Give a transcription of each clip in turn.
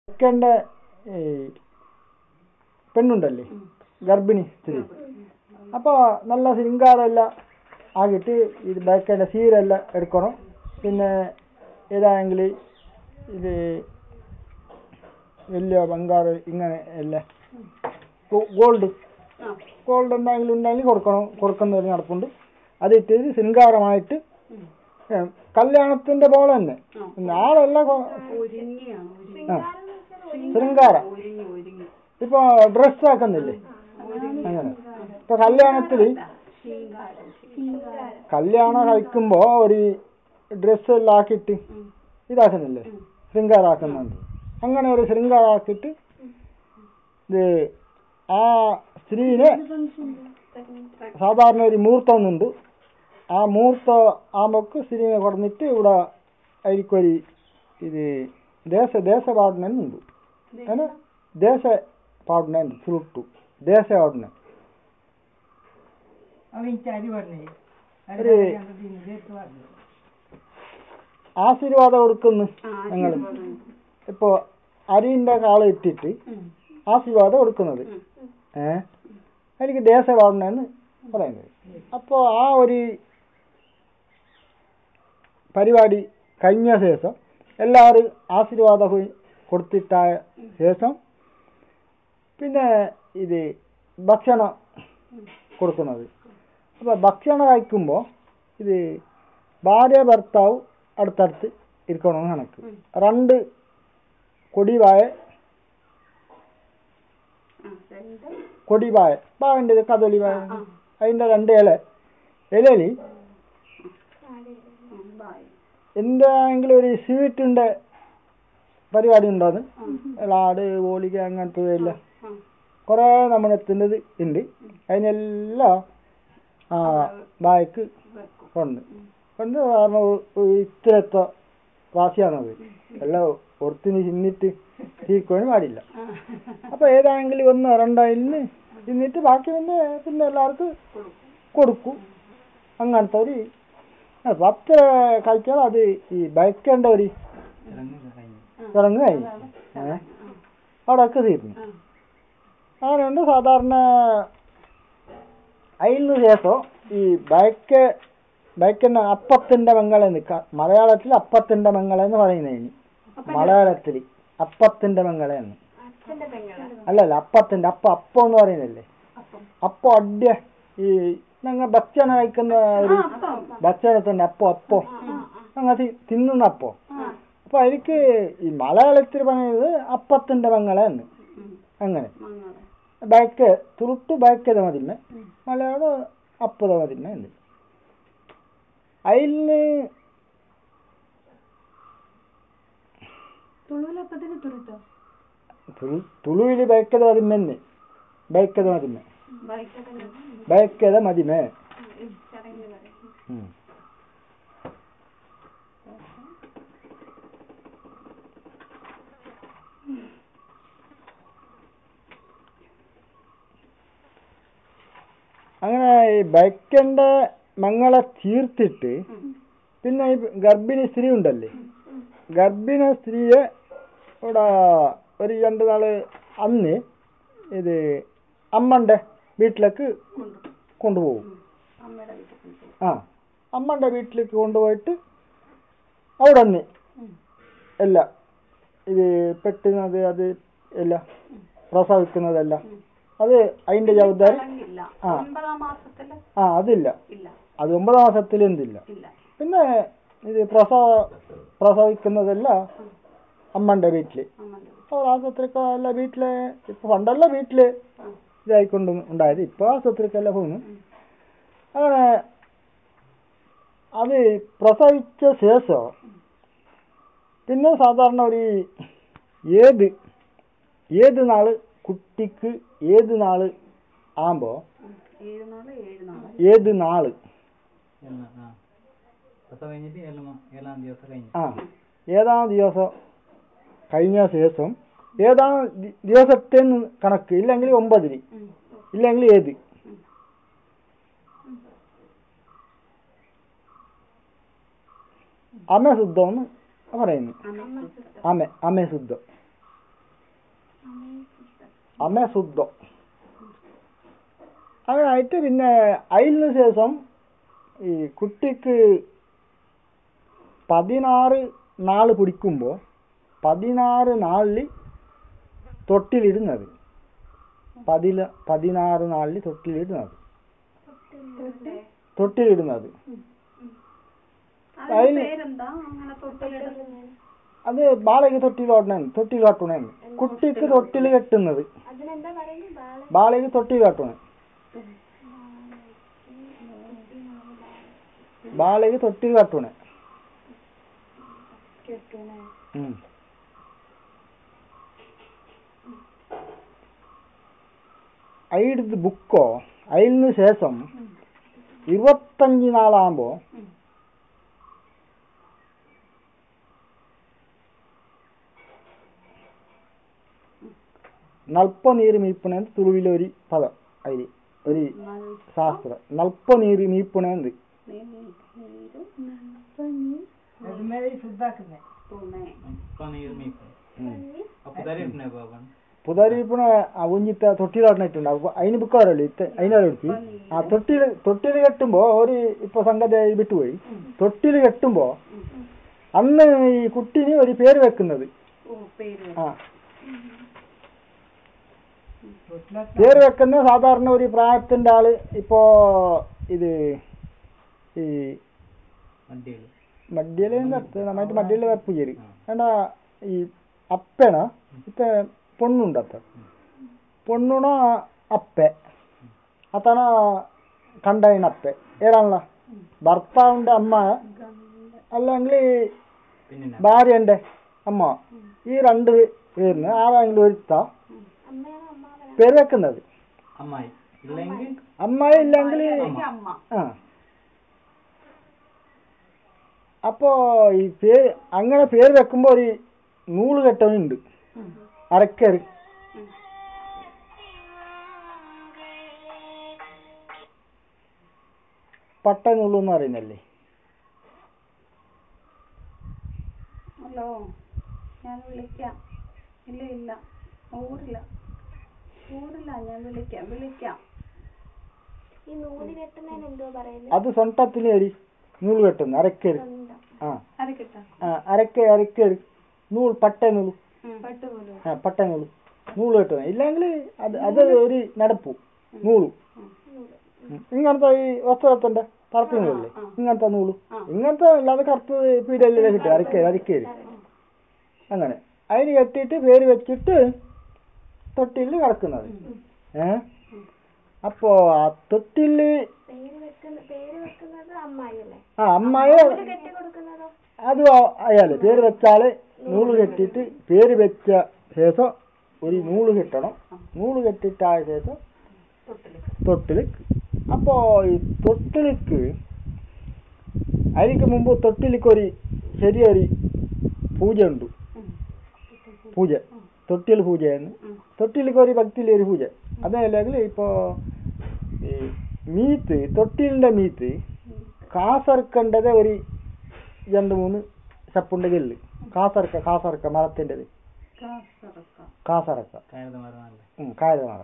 ബൈക്കണ്ട ഈ പെണ്ണുണ്ടല്ലേ ഗർഭിണി സ്ത്രീ അപ്പോൾ നല്ല ശൃംഗാരമെല്ലാം ആക്കിയിട്ട് ഇത് ബൈക്കൻ്റെ സീരെല്ലാം എടുക്കണം പിന്നെ ഏതാണെങ്കിൽ ഇത് വലിയ ബംഗാറ് ഇങ്ങനെ എല്ലാം ഗോൾഡ് ഗോൾഡ് എന്തെങ്കിലും ഉണ്ടെങ്കിൽ കൊടുക്കണം കൊടുക്കുന്ന ഒരു നടപ്പുണ്ട് അതിട്ട് ശൃംഗാരമായിട്ട് ഏ, കല്യാണത്തിന്റെ പോലെ തന്നെ നാളെല്ലാം കൊ- ഒരുങ്ങിയാണ് ആ ശൃംഗാരം ഒരുങ്ങി ഒരുങ്ങി ഇപ്പൊ ഡ്രസ് ആക്കുന്നില്ലേ അങ്ങനെ ഇപ്പൊ കല്യാണത്തിൽ കല്യാണം കഴിക്കുമ്പോ ഒരു ഡ്രസ് എല്ലാം ആക്കിയിട്ട് ഇതാക്കുന്നില്ലേ ശൃംഗാരാക്കുന്നുണ്ട് അങ്ങനെ ഒരു ശൃംഗാരാക്കിയിട്ട് ഇത് ആ സ്ത്രീനെ സാധാരണ ഒരു മുഹൂർത്തം ഒന്നുണ്ട് ആ മുഹൂർത്ത ആകുമ്പോക്ക് സ്ത്രീനെ കൊടുന്നിട്ട് ഇവിടെ അതിക്കൊരു ഇത് ദേശ ദേശ പാടുന്നുണ്ട് അങ്ങനെ ദേശ പാടുന്നുണ്ട് ഫ്ലൂട്ടു ദേശ പാടുന്ന ഒരു ആശീർവാദം കൊടുക്കുന്നു ഞങ്ങൾ ഇപ്പോ അരിന്റെ കാള് ഇട്ടിട്ട് ആശീർവാദം കൊടുക്കുന്നത് ഏ എനിക്ക് ദേശ പാടുന്നെന്ന് പറയുന്നത് അപ്പോൾ ആ ഒരു പരിപാടി കഴിഞ്ഞ ശേഷം എല്ലാവരും ആശീർവാദം ഹു- കൊടുത്തിട്ടായ ശേഷം പിന്നെ ഇത് ഭക്ഷണം കൊടുക്കുന്നത് അപ്പോൾ ഭക്ഷണം കഴിക്കുമ്പോൾ ഇത് ഭാര്യ ഭർത്താവ് അടുത്തടുത്ത് ഇരിക്കണമെന്ന് കണക്ക് രണ്ട് കൊടിവായ കൊടിവായ ബാവിൻ്റെ കദളി വായ അതിൻ്റെ രണ്ട് ഇല ഇലയിൽ എന്തെങ്കിലും ഒരു സ്വീറ്റിൻ്റെ പരിപാടി ഉണ്ടോന്ന് ലാട് ഓളിക അങ്ങനത്തെ എല്ലാം കുറേ നമ്മൾ എത്തുന്നത് ഉണ്ട് അതിനെല്ലാം ആ ബായ്ക്ക് ഉണ്ട് കൊണ്ട് കാരണം ഒ- ഒരു ഇത്രത്തെ റാശിയാണത് എല്ലാം ഒറത്തിന് ചിന്നിട്ട് തീർക്കുവാനും പാടില്ല അപ്പൊ ഏതാണെങ്കിലും ഒന്നോ രണ്ടോ ഇന്ന് തിന്നിട്ട് ബാക്കി പിന്നെ പിന്നെ എല്ലാവർക്കും കൊടുക്കും അങ്ങനത്തെ ഒരു ആ, പത്ത് കഴിച്ചാൽ അത് ഈ ബൈക്കേണ്ട ഒരു ചടങ്ങ് കഴിഞ്ഞു ഏ അവിടെയൊക്കെ തീർന്നു അങ്ങനെയുണ്ട് സാധാരണ അതിന് ശേഷം ഈ ബൈക്ക് ബൈക്കിന്റെ അപ്പത്തിന്റെ മംഗളെന്ന് ക- മലയാളത്തിൽ അപ്പത്തിന്റെ മംഗളെന്ന് പറയുന്നതിന് മലയാളത്തിൽ അപ്പത്തിന്റെ മംഗളെന്ന് അല്ലല്ല അപ്പത്തിന്റെ അപ്പ അപ്പം എന്ന് പറയുന്നില്ലേ അപ്പം അഡ്യ ഈ ഞങ്ങൾ ഭക്ഷണം കഴിക്കുന്ന ഒരു ഭക്ഷണത്തിന്റെ അപ്പോ അപ്പോ ഞങ്ങൾ തിന്നുന്ന അപ്പോ അപ്പൊ എനിക്ക് ഈ മലയാളത്തിൽ പറയുന്നത് അപ്പത്തിന്റെ മംഗളെന്ന് അങ്ങനെ ബൈക്ക് തുറുട്ടു ബൈക്കത മതിമേ മലയാളം അപ്പത മതിമേ ഉണ്ട് അതിന് തുളുവിലപ്പത്തിന് തുരുത്തോ തുളുവില് ബൈക്കത മതിമെന്ന് ബൈക്കത മതിമേ ബൈക്കത മതിമേ ഉം. അങ്ങനെ ഈ ബൈക്കിന്റെ മങ്ങളെ തീർത്തിട്ട് പിന്നെ ഈ ഗർഭിണി സ്ത്രീ ഉണ്ടല്ലേ ഗർഭിണി സ്ത്രീയെ ഇവിടെ ഒരു രണ്ട് നാള് അന്ന് ഇത് അമ്മന്റെ വീട്ടിലേക്ക് കൊണ്ടുപോകും ആ അമ്മന്റെ വീട്ടിലേക്ക് കൊണ്ടുപോയിട്ട് അവിടെ നിന്ന് എല്ലാം ഇത് പെട്ടുന്നത് അത് എല്ലാം പ്രസവിക്കുന്നതെല്ലാം അത് അതിന്റെ ജവാബ്ദാരി ഇല്ല ആ. ഒൻപതാം മാസത്തില് ആ അതില്ല ഇല്ല അത് ഒമ്പതാം മാസത്തിൽ എന്തില്ല ഇല്ല പിന്നെ ഇത് പ്രസവ പ്രസവിക്കുന്നതെല്ലാം അമ്മന്റെ വീട്ടില് അമ്മന്റെ അപ്പോൾ ആശുപത്രിക്ക് എല്ലാം വീട്ടില് ഇപ്പൊ പണ്ടല്ല വീട്ടില് ഇതായിക്കൊണ്ട് ഉണ്ടായത് ഇപ്പൊ ആശുപത്രിക്കെല്ലാം പോകുന്നു അങ്ങനെ അത് പ്രസവിച്ച ശേഷം പിന്നെ സാധാരണ ഒരു ഏത് ഏത് നാള് കുട്ടിക്ക് ഏത് നാള് ആകുമ്പോ ഏഴ് നാള് ഏഴ് നാള് ഏത് നാള് ಎಲ್ಲ ಹಾ ಹೊಸ കഴിഞ്ഞിട്ട് ಎಲ್ಲ ഏഴാം ദിവസം കഴിഞ്ഞു ആ ഏതാം ദിവസം കഴിഞ്ഞ ശേഷം ഏതാം ദി- ദിവസത്തെ കണക്ക് ഇല്ലെങ്കിൽ ഒമ്പതിന് ഇല്ലെങ്കിൽ ഏത് അമ ശുദ്ധം എന്ന് പറയുന്നു അമ അമ ശുദ്ധം അമ്മ ശുദ്ധം അങ്ങനെ ആയിട്ട് പിന്നെ അതിന് ശേഷം ഈ കുട്ടിക്ക് പതിനാറ് നാള് പിടിക്കുമ്പോൾ പതിനാറ് നാളിൽ തൊട്ടിലിടുന്നത് പതില പതിനാറ് നാളിൽ തൊട്ടിലിടുന്നത് തൊട്ടിലിടുന്നത് അതിന്റെ അതിന് പേരെന്താ അങ്ങനെ തൊട്ടിലിടുന്നത് അത് ബാലയ്ക്ക് തൊട്ടിലോട്ടണേ തൊട്ടിലോട്ടണേ കുട്ടിക്ക് തൊട്ടിൽ കെട്ടുന്നത് അതിനെന്താ പറയുന്നത് ബാല ബാലയ്ക്ക് തൊട്ടിലോട്ടണേ ബാലയ്ക്ക് തൊട്ടിൽ കട്ടണേ ഉം. അയിടുത്ത് ബുക്കോ അതിന് ശേഷം ഇരുപത്തഞ്ച് നാളാകുമ്പോ നൽപ്പനീര് മീപ്പണേന്ന് തുളുവിലൊരു പദം അതില് ഒരു ശാസ്ത്രം നൽപ്പനീര് മീപ്പണേന്ന് തോന്നേ പനീർ മീപ്പ് ഉം. അപ്പൊ തരേ ബാബൻ പുതാരിപ്പണ അവഞ്ഞിത്ത തൊട്ടിലാട്ടിട്ടുണ്ട് അപ്പൊ അതിന് ബുക്കാറല്ലോ ഇത്ത അതിനടുത്ത് ആ തൊട്ടില് തൊട്ടില് കെട്ടുമ്പോ ഒരു ഇപ്പൊ സംഗതി വിട്ടുപോയി തൊട്ടില് കെട്ടുമ്പോ അന്ന് ഈ കുട്ടിന് ഒരു പേര് വെക്കുന്നത് ഓ പേര് ആ പേര് വെക്കുന്ന സാധാരണ ഒരു പ്രായത്തിന്റെ ആള് ഇപ്പോ ഇത് ഈ വണ്ടിയിൽ മദ്യയില് നന്നായിട്ട് മദ്യയില് വെപ്പുചേരി എന്നാ ഈ അപ്പേണ ഇത്ത പൊണ്ണുണ്ടത്ത പൊണ്ണുണ അപ്പെ അത്തണ കണ്ടൈന അപ്പെ ഏതാണല്ല ഭർത്താവിന്റെ അമ്മ അല്ലെങ്കിൽ പിന്നെ ഭാര്യന്റെ അമ്മ ഈ രണ്ട് പേരിന് ആരെങ്കിലും ഒരുത്ത അമ്മയാണോ അമ്മാവനാണോ പേര് വെക്കുന്നത് അമ്മായി ഇല്ലെങ്കിൽ അമ്മ ഇല്ലെങ്കിൽ അമ്മ ആ അപ്പോ ഈ പേര് അങ്ങനെ പേര് വെക്കുമ്പോ ഒരു നൂല് കെട്ടവനുണ്ട് അരക്കര് പട്ട നൂല് എന്ന് പറയുന്നല്ലേ ഹലോ ഞാൻ വിളിക്കാം ഇല്ല ഇല്ല ഊരില്ല ഊരില്ല ഞാൻ വിളിക്കാം വിളിക്കാം ഈ നൂല് കെട്ടുന്നതിന് എന്തോ പറയുന്നത് അത് സൊണ്ടത്തിന് ഒരു നൂല് കെട്ടുന്നു അരക്കര് സ്വന്തം ആ അരക്കിട്ടാ ആ അരക്ക അരക്കര് നൂൽ പട്ട നൂല് പട്ടുപോലും ആ പട്ട നൂല് നൂല് കെട്ടുന്നത് ഇല്ലെങ്കിൽ അത് അത് ഒരു നടപ്പു നൂല് ഉം. ഇങ്ങനത്തെ ഈ വസ്ത്രത്തിന്റെ പറത്തി നൂലല്ലേ ഇങ്ങനത്തെ നൂല് ഇങ്ങനത്തെ അല്ലാതെ കറുപ്പ് പീഡല്ലേ കിട്ടും അരക്കേര് അരക്കേര് അങ്ങനെ അതിന് കെട്ടിയിട്ട് പേര് വെച്ചിട്ട് തൊട്ടില് കിടക്കുന്നത് ഏ അപ്പോ ആ തൊട്ടില് പേര് വെക്കുന്ന പേര് വെക്കുന്നത് അമ്മായി അല്ലേ ആ അമ്മായി നൂല് കെട്ടി കൊടുക്കുന്നതോ അത് അയാള് പേര് വെച്ചാല് നൂല് കെട്ടിയിട്ട് പേര് വെച്ച ശേഷം ഒരു നൂല് കെട്ടണം നൂല് കെട്ടിട്ടായ ശേഷം തൊട്ടിലേക്ക് അപ്പോ ഈ തൊട്ടിലേക്ക് അതിക്ക് മുമ്പ് തൊട്ടിലേക്ക് ഒരു ചെറിയൊരു പൂജ ഉണ്ട് പൂജ തൊട്ടിൽ പൂജയാണ് തൊട്ടിലേക്ക് ഒരു ഭക്തിയിലെ ഒരു പൂജ അതല്ലെങ്കിൽ ഇപ്പോ ഈ മീത്ത് തൊട്ടിലിന്റെ മീത്ത് കാസർക്കണ്ടത് ഒരു രണ്ട് മൂന്ന് ചപ്പുണ്ട് ഗെല്ല് കാസർക്ക കാസർക്ക മരത്തിൻ്റെത് കാസർക്ക കാസർക്ക കയറുന്ന മരമല്ലേ ഉം, കായത മരം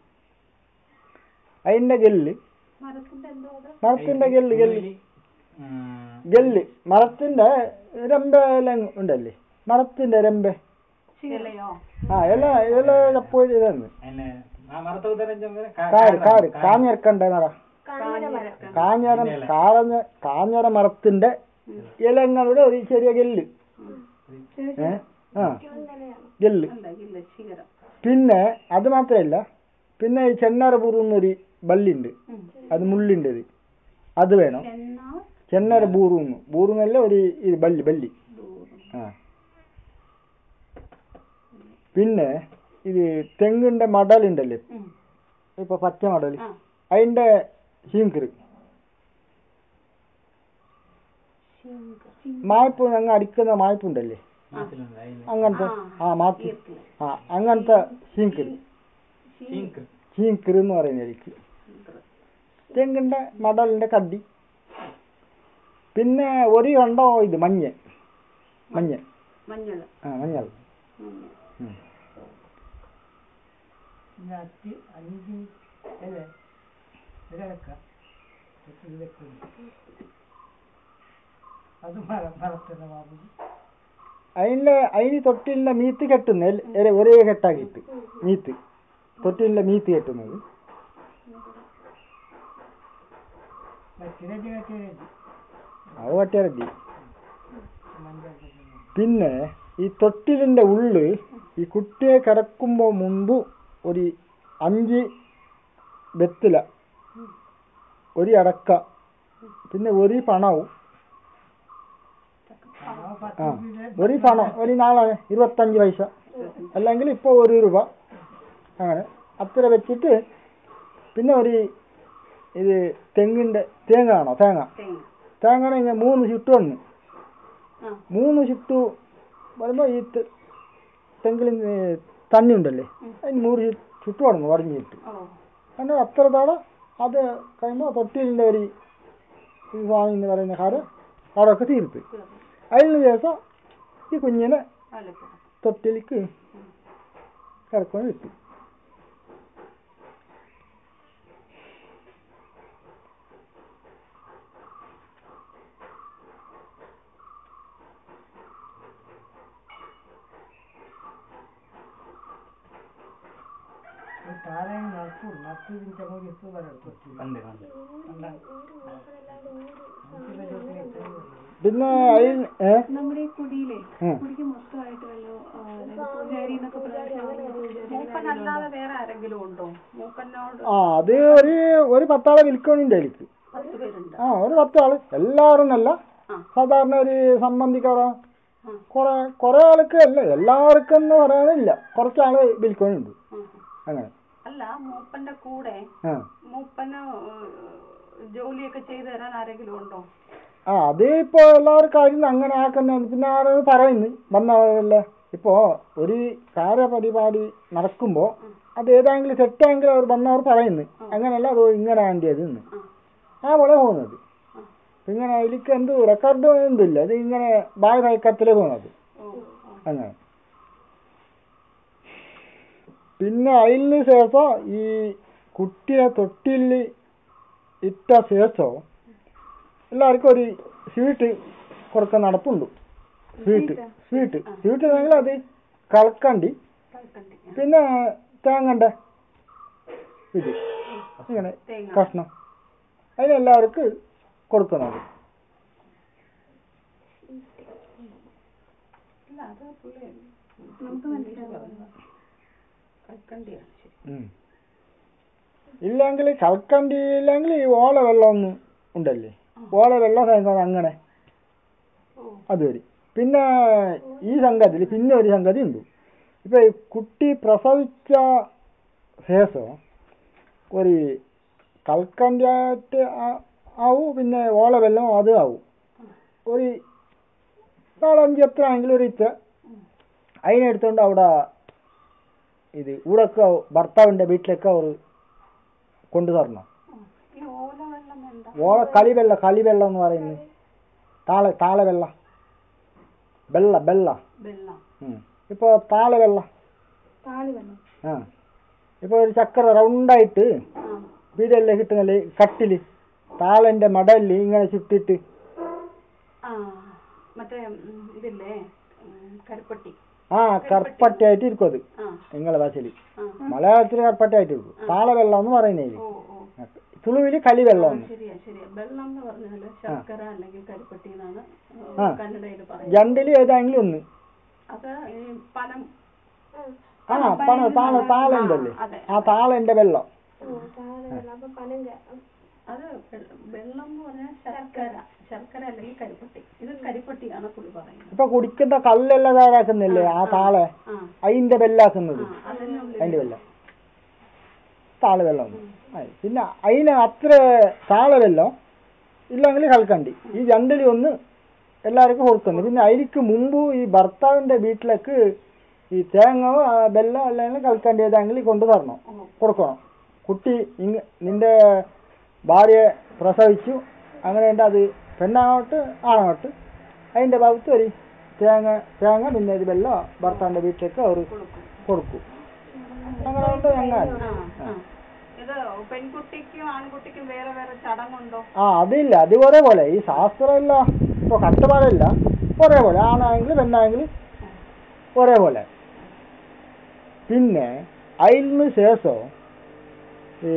അതിന്റെ ഗെല്ല് മരത്തിന്റെ എന്തോ അത് മരത്തിന്റെ ഗെല്ല് ഗെല്ല് ഉം, ഗെല്ല് മരത്തിന്റെ രമ്പ എല്ലാം ഉണ്ടല്ലേ മരത്തിന്റെ രമ്പ ഇലയോ ആ ഇല ഇല ചപ്പോ ഇതെന്ന് അതിനെ ആ മരത്തെ ഉത്തരം കാട് കാട് കാഞ്ഞിറക്കണ്ട മര കാഞ്ഞിര മരം കാഞ്ഞിരം കാഞ്ഞ കാഞ്ഞിര മരത്തിന്റെ ഇലങ്ങളുടെ ഒരു ചെറിയ ഗെല്ല് ഏ ആ തന്നെയാണ് ഗെല്ല് അല്ല ഇല്ല ശിഖരം പിന്നെ അത് മാത്രമല്ല പിന്നെ ഈ ചെന്നാര പൂറുന്നൊരു ബല്ലുണ്ട് അത് മുള്ളിൻ്റെത് അത് വേണം എന്നാൽ ചെന്നാര ബൂറൂന്ന് ബൂറൂന്നല്ല ഒരു ഇത് ബല്ലി ബല്ലി ആ പിന്നെ ഇത് തെങ്ങിന്റെ മടലുണ്ടല്ലേ ഇപ്പൊ പച്ച മടൽ ആ. അതിന്റെ ശീങ്കറ് മായ്പ് ഞങ്ങൾ അടിക്കുന്ന മായ്പുണ്ടല്ലേ മാറ്റിലുണ്ട് അതിന് അങ്ങനത്തെ ആ മാറ്റി ആ അങ്ങനത്തെ ശീങ്കറ് ശീങ്ക് ശീങ്കറ് എന്ന് പറയുന്ന എനിക്ക് തെങ്ങിന്റെ മടലിന്റെ കഡി പിന്നെ ഒരു കണ്ടോ ഇത് മഞ്ഞ മഞ്ഞ മഞ്ഞൾ ആ മഞ്ഞൾ മഞ്ഞൾ ഉം. പിന്നെ അഞ്ച് അഞ്ച് അല്ലേ ഒരടക്ക ഇത് വെക്കുന്നു അത് മര മരത്തിന്റെ ബാബു അതിന്റെ അതിന് തൊട്ടിലിന്റെ മീത്ത് കെട്ടുന്ന എൽ- എര- ഒരേ കെട്ടാക്കിയിട്ട് മീത്ത് തൊട്ടിലിന്റെ മീത്ത് കെട്ടുന്നത് മറ്റിരട്ടി മറ്റിരട്ടി അത് പറ്റിയാറതി മഞ്ചാൽ പിന്നെ ഈ തൊട്ടിലിന്റെ ഉള്ള് ഈ കുട്ടിയെ കിടക്കുമ്പോ മുമ്പ് ഒരു അഞ്ച് വെത്തില ഒരു അടക്ക പിന്നെ ഒരു പണവും ആ ഒരു പണം ഒരു നാളെ ഇരുപത്തഞ്ച് പൈസ അല്ലെങ്കിൽ ഇപ്പോൾ ഒരു രൂപ അങ്ങനെ അത്ര വെച്ചിട്ട് പിന്നെ ഒരു ഇത് തെങ്ങിൻ്റെ തേങ്ങ ആണോ തേങ്ങ തേങ്ങ തേങ്ങ ഇങ്ങനെ മൂന്ന് ചുറ്റു വന്ന് ആ മൂന്ന് ചുറ്റു വരുമ്പോൾ ഈ തെ- തെങ്ങിൽ തണ്ണി ഉണ്ടല്ലേ അതിന് മൂന്ന് ചു- ചുറ്റു വന്നു വടഞ്ഞിട്ട് ഓ അങ്ങനെ അത്ര തവണ അത് കഴിയുമ്പോൾ തൊട്ടിലിൻ്റെ ഒരു ഈ സ്വാമി എന്ന് പറയുന്ന കാര്യം അവിടെയൊക്കെ തീർത്ത് അതിന് ശേഷം ഈ കുഞ്ഞിനെ അലക്കും തൊട്ടിലേക്ക് കിടക്കാൻ വിട്ടു താഴെ നട്ടു നട്ടു ഇതിന്റെ മുഖത്ത് വരാം കണ്ട് കണ്ട് പിന്നെ അതിൽ ഏ നമ്മുടെ ഈ കുടിയിലെ ഉം. കുടിക്ക് മൊത്തമായിട്ട് വല്ലോ പൂജാരി എന്നൊക്കെ മൂപ്പനല്ലാതെ വേറെ ആരെങ്കിലും ഉണ്ടോ മൂപ്പനോട് ആ അത് ഒരു ഒരു പത്താളെ വിൽക്കണിൻ്റെ അതിലേക്ക് പത്ത് പേരുണ്ട് ആ ഒരു പത്താള് എല്ലാവരും അല്ല ആ. സാധാരണ ഒരു സംബന്ധിക്കാറോ ആ. കുറെ കുറെ ആൾക്ക് അല്ല എല്ലാവർക്കും എന്ന് പറയാനില്ല കുറച്ചാള് വിൽക്കണുണ്ട് ഉം. അങ്ങനെ അല്ല മൂപ്പന്റെ കൂടെ ആ മൂപ്പന് ഏഹ്, ജോലിയൊക്കെ ചെയ്തു തരാൻ ആരെങ്കിലും ഉണ്ടോ ആ അത് ഇപ്പോ എല്ലാവർക്കും കാര്യം അങ്ങനെ ആക്കുന്ന പിന്നെ ആരോ പറയുന്നു വന്നവരല്ലേ ഇപ്പോ ഒരു കാര്യപരിപാടി നടക്കുമ്പോ അത് ഏതെങ്കിലും തെറ്റെങ്കിലും അവർ വന്നവർ പറയുന്നു അങ്ങനെയല്ല അത് ഇങ്ങനെ ആണ്ടിയത് എന്ന് ആ പോലെ പോകുന്നത് ഇങ്ങനെ അതിലേക്ക് എന്ത് റെക്കോർഡ് എന്തില്ല ഇത് ഇങ്ങനെ ബായ് നയക്കത്തില് പോകുന്നത് ഓ ഓ. അങ്ങനെ പിന്നെ അതിന് ശേഷം ഈ കുട്ടിയെ തൊട്ടിൽ ഇട്ട ശേഷം എല്ലാവർക്കും ഒരു സ്വീറ്റ് കൊടുക്കാൻ നടപ്പുണ്ട് സ്വീറ്റ് സ്വീറ്റ് സ്വീറ്റ് ആണെങ്കിൽ അത് കളക്കണ്ടി കൽക്കണ്ടി. പിന്നെ തേങ്ങണ്ട ഇത് ഇങ്ങനെ തേങ്ങ കഷ്ണം അതിനെല്ലാവർക്കും കൊടുക്കുന്നത് ഇല്ല അത് പുള്ളി നമുക്ക് മനസ്സിലാവും കൽക്കണ്ടിയാണ് ശരി ഉം. ഇല്ലെങ്കിൽ കൽക്കണ്ടി ഇല്ലെങ്കിൽ ഈ ഓല വെള്ളം ഒന്ന് ഉണ്ടല്ലേ ഓല വെള്ളം കഴിക്കുന്നത് അങ്ങനെ ഓ അത് വരും പിന്നെ ഈ സംഗതിയിൽ പിന്നെ ഒരു സംഗതി ഉണ്ട് ഇപ്പൊ ഈ കുട്ടി പ്രസവിച്ച ശേഷം ഒരു കൽക്കണ്ടി ആയിട്ട് ആ- ആവും പിന്നെ ഓല വെള്ളം അത് ആവും ഒരു നാലഞ്ച് എത്ര ആണെങ്കിലും ഒരു ഇത്ര അതിനെടുത്തോണ്ട് അവിടെ ഇത് ഇവിടൊക്കെ ഭർത്താവിന്റെ വീട്ടിലൊക്കെ അവർ കൊണ്ടു തരണം ഈ ഓല വെള്ളം എന്താ ഓള കളിവെള്ള കളിവെള്ളം എന്ന് പറയുന്നത് താള താളവെള്ള വെള്ള വെള്ള വെള്ളം ഉം. ഇപ്പൊ താളവെള്ള താളി വെള്ളം ആ ഇപ്പൊ ഒരു ചക്കര റൗണ്ടായിട്ട് ആ വീടല്ലേ കിട്ടുന്നില്ലേ കട്ടില് താളന്റെ മടലില് ഇങ്ങനെ ചുറ്റിട്ട് ആ മറ്റേ ഉം, ഇതില്ലേ ഉം, കരുപ്പട്ടി ആ കർപ്പട്ടയായിട്ട് ഇരിക്കും അത് ആ നിങ്ങളെ ഭാഷയില് ആ മലയാളത്തിൽ കർപ്പട്ടയായിട്ട് ഇരിക്കും താളവെള്ളം എന്ന് പറയുന്നതില് ഓ ഓ തുളുവില് കളിവെള്ളം എന്ന് ശരിയാ ശരിയാ വെള്ളം എന്ന് പറഞ്ഞാല് ശർക്കര അല്ലെങ്കിൽ കരിപ്പട്ടി എന്നാണ് ആ. കന്നഡയിൽ പറയുന്നത് രണ്ടില് ഏതെങ്കിലും ഒന്ന് അത് ഈ പനം ആ പണ താള താളുണ്ടല്ലേ അതെ. ആ താളന്റെ വെള്ളം അപ്പൊ പനം കേ- അത് വെ- വെള്ളം എന്ന് പറഞ്ഞാൽ ശർക്കര ശർക്കര അല്ലെങ്കിൽ കരിപ്പട്ടി ഇത് കരിപ്പട്ടിയാണ് പുള്ളി പറയുന്നത് ഇപ്പൊ കുടിക്കുന്ന കല്ലെല്ലാം തയ്യാറാക്കുന്നില്ലേ ആ താളെ ആ അതിന്റെ വെല്ലാക്കുന്നത് ആ അതിനുള്ളിൽ അതിന്റെ വെല്ല താള വെള്ളം പിന്നെ അതിന് അത്ര താള വെള്ളം ഇല്ലെങ്കിൽ കൽക്കണ്ടി ഈ രണ്ടിലും ഒന്ന് എല്ലാവർക്കും കൊടുക്കുന്നു പിന്നെ അതിലേക്ക് മുമ്പ് ഈ ഭർത്താവിന്റെ വീട്ടിലേക്ക് ഈ തേങ്ങ ആ, വെള്ളം അല്ലെങ്കിൽ കൽക്കണ്ടി ഏതെങ്കിലും കൊണ്ടു തരണം കൊടുക്കണം കുട്ടി ഇങ്ങ നിന്റെ ഭാര്യ പ്രസവിച്ചു അങ്ങനെ ഉണ്ട് അത് പെണ്ണാകട്ടെ ആണാകട്ടെ അതിന്റെ ഭാഗത്ത് ഒരു തേങ്ങ തേങ്ങ പിന്നെ ഇത് വെള്ളം ഭർത്താവിന്റെ വീട്ടിലേക്ക് അവർ കൊടുക്കും അങ്ങനെ ഉണ്ട് ഞങ്ങൾ ആ, ആ. ഇത് പെൺകുട്ടിക്കും ആൺകുട്ടിക്കും വേറെ വേറെ ചടങ്ങുണ്ടോ ആ അതില്ല അത് ഒരേപോലെ ഈ ശാസ്ത്രമില്ല ഇപ്പൊ കട്ടുപാടില്ല ഒരേപോലെ ആണായെങ്കിൽ പെണ്ണായെങ്കിൽ ഒരേപോലെ പിന്നെ അതിന് ശേഷം ഈ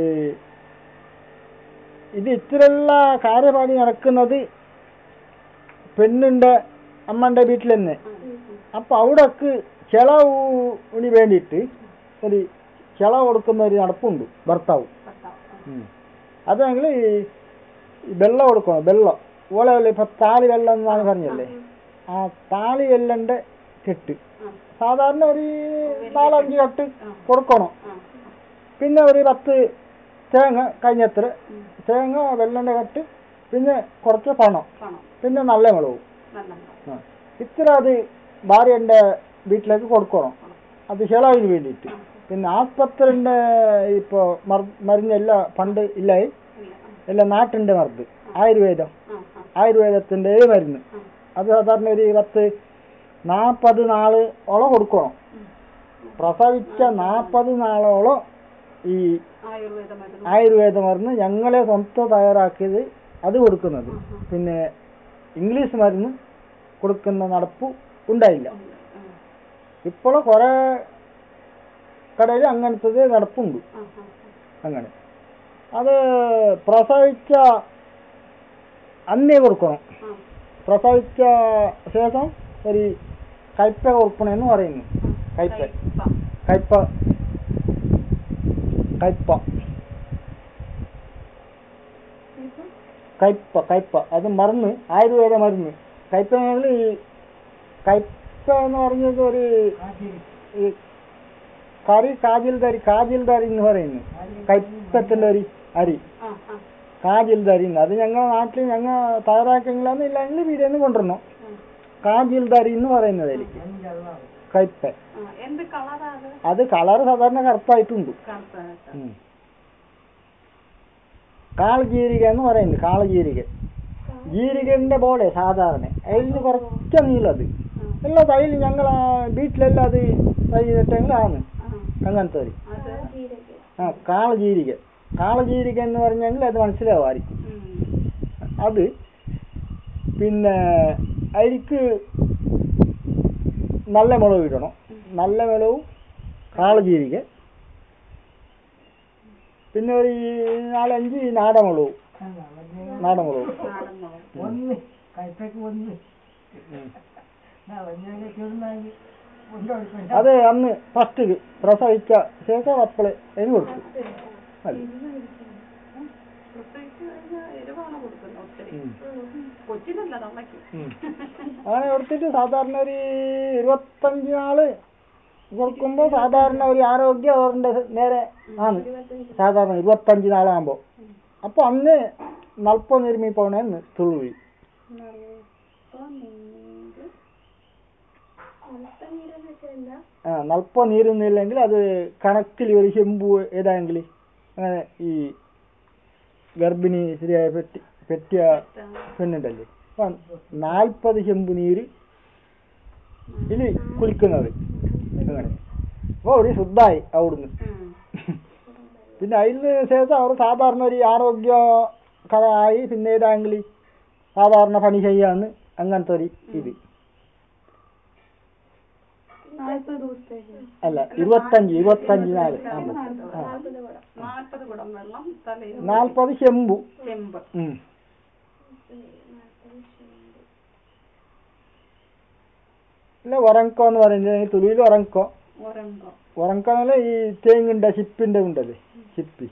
ഇത് ഇത്രയുള്ള കാര്യപാടി നടക്കുന്നത് പെണ്ണിന്റെ അമ്മന്റെ വീട്ടിൽ തന്നെ അപ്പൊ അവിടേക്ക് ചെലവിന് വേണ്ടിയിട്ട് ഒരു ചെലവ് കൊടുക്കുന്ന ഒരു നടപ്പുണ്ട് ഭർത്താവ് ഉം. അതെങ്കിൽ ഈ ഈ വെള്ളം കൊടുക്കണം വെള്ളം ഓല വെള്ളം ഇപ്പൊ താലി വെള്ളം എന്നാണ് പറഞ്ഞല്ലേ ആ താലി വെള്ളന്റെ കെട്ട് സാധാരണ ഒരു നാലഞ്ച് കെട്ട് കൊടുക്കണം പിന്നെ ഒരു പത്ത് തേങ്ങ കഴിഞ്ഞത്ര തേങ്ങ വെള്ളന്റെ കെട്ട് പിന്നെ കുറച്ച് പണം പണം പിന്നെ നല്ല മുളകും നല്ല ആ. ഇത്ര അത് ഭാര്യന്റെ വീട്ടിലേക്ക് കൊടുക്കണം അത് ചെലവിന് വേണ്ടിയിട്ട് പിന്നെ ആസ്പത്രിന്റെ ഇപ്പൊ മർ- മരുന്നെല്ലാം പണ്ട് ഇല്ലായി എല്ലാം നാട്ടിന്റെ മരുന്ന് ആയുർവേദം ആ ആ ആയുർവേദത്തിന്റെ മരുന്ന് അത് സാധാരണ ഒരു പത്ത് നാൽപ്പത് നാളോളം കൊടുക്കണം പ്രസവിച്ച നാൽപ്പത് നാളോളം ഈ ആയുർവേദ മരുന്ന് ആയുർവേദ മരുന്ന് ഞങ്ങളെ സ്വന്തം തയ്യാറാക്കിയത് അത് കൊടുക്കുന്നത് പിന്നെ ഇംഗ്ലീഷ് മരുന്ന് കൊടുക്കുന്ന നടപ്പ് ഉണ്ടായില്ല ഇപ്പോൾ കുറെ കടയിൽ അങ്ങനത്തത് നടപ്പുണ്ട് ആ ആ അങ്ങനെ അത് പ്രസവിച്ച അന്നേ കൊടുക്കണം ആ പ്രസവിച്ച ശേഷം ഒരു കയ്പ കൊടുക്കണമെന്ന് പറയുന്നു കയ്പ കയ്പ. കയ്പ കയ്പ കയ്പ കയ്പ അത് മരുന്ന് ആയുർവേദ മരുന്ന് കയ്പ എന്നുള്ളത് ഈ കയ്പ എന്ന് പറഞ്ഞത് ഒരു ഈ കറി കാജിൽദാരി കാജിൽദാരി എന്ന് പറയുന്നു കയ്പത്തിന്റെ ഒരു അരി ആ ആ കാജിൽദാരി എന്ന് അത് ഞങ്ങളുടെ നാട്ടിൽ ഞങ്ങൾ തയ്യാറാക്കെങ്കിലാന്ന് ഇല്ലെങ്കിൽ വീടിന്ന് കൊണ്ടുവരണം കാജിൽദാരി എന്ന് പറയുന്നത് എനിക്ക് കയ്പ ആ എന്ത് കളറാ അത് അത് കളർ സാധാരണ കറുപ്പായിട്ടുണ്ട് കറുത്ത ഉം. കാളജീരിക എന്ന് പറയുന്നത് കാളജീരിക ജീരികന്റെ പോലെ സാധാരണ അതിൽ നിന്ന് കുറച്ച് നീളത് എല്ലാ തൈൽ ഞങ്ങൾ വീട്ടിലെല്ലാം അത് തൈ നട്ടെങ്കിലാണ് അങ്ങനത്തെ ഒരു അത് ആ കാളജീരിക കാളജീരിക എന്ന് പറഞ്ഞെങ്കിൽ അത് മനസ്സിലാവുമായിരിക്കും ഉം. അത് പിന്നെ അതിക്ക് നല്ല മുളക് ഇടണം നല്ല മുളകും കാളജീരിക പിന്നെ ഒരു നാലഞ്ച് നാടമുളകും നാടമുളകും നാടൻ മുളക് ഒന്ന് കൈപ്പയ്ക്ക് ഒന്ന് ചുരുന്നായി കൊണ്ടുകൊടുക്കും അത് അന്ന് ഫസ്റ്റ് പ്രസവിച്ച ശേഷം അപ്പളെ അതിന് കൊടുത്തു മതി പ്രത്യേകിച്ച് കഴിഞ്ഞാൽ എരിവാണ് കൊടുക്കുന്നത് ഒത്തിരി ഉം. കൊച്ചിനല്ല തള്ളക്ക് ഉം. അങ്ങനെ കൊടുത്തിട്ട് സാധാരണ ഒരു ഇരുപത്തഞ്ച് നാള് കൊടുക്കുമ്പോൾ സാധാരണ ഒരു ആരോഗ്യ അവരുടെ നേരെ ആണ് സാധാരണ ഇരുപത്തഞ്ച് നാളാകുമ്പോൾ അപ്പൊ അന്ന് നൽപ്പ നിർമ്മി പോണേന്ന് തുളുവി നീരെന്ന് വെച്ചാൽ എന്താ ആ നൽപ്പ നീരുന്നില്ലെങ്കിൽ അത് കണക്കിൽ ഒരു ചെമ്പു ഏതായെങ്കിൽ അങ്ങനെ ഈ ഗർഭിണി ശരിയായ പെറ്റി പെറ്റിയ പെണ്ണുണ്ടല്ലേ അപ്പൊ നാൽപ്പത് ചെമ്പ് നീര് ഇതിൽ കുളിക്കുന്നത് അങ്ങനെ അപ്പോൾ ഒരു ശുദ്ധായി അവിടുന്ന് ഉം. പിന്നെ അതിന് ശേഷം അവർ സാധാരണ ഒരു ആരോഗ്യ കഥയായി പിന്നെ ഏതാങ്കിൽ സാധാരണ പണി ചെയ്യാന്ന് അങ്ങനത്തെ ഒരു ഇത് നാൽപ്പത് ദിവസത്തേക്ക് അല്ല ഇരുപത്തഞ്ച് ഇരുപത്തഞ്ച് നാല് ആകുമ്പോൾ ആ നാൽപ്പത് കൂടെ നാൽപ്പത് കുടം വെള്ളം തലയിൽ നാൽപ്പത് ചെമ്പു ചെമ്പ് ഉം. പിന്നെ ഉറങ്കോ എന്ന് പറയുന്നത് തുളിയിൽ ഉറങ്കോ ഒരമ്പോ ഉറങ്കോ എന്നല്ല ഈ തേങ്ങിന്റെ ചിപ്പിന്റെ ഉണ്ടല്ലേ ചിപ്പി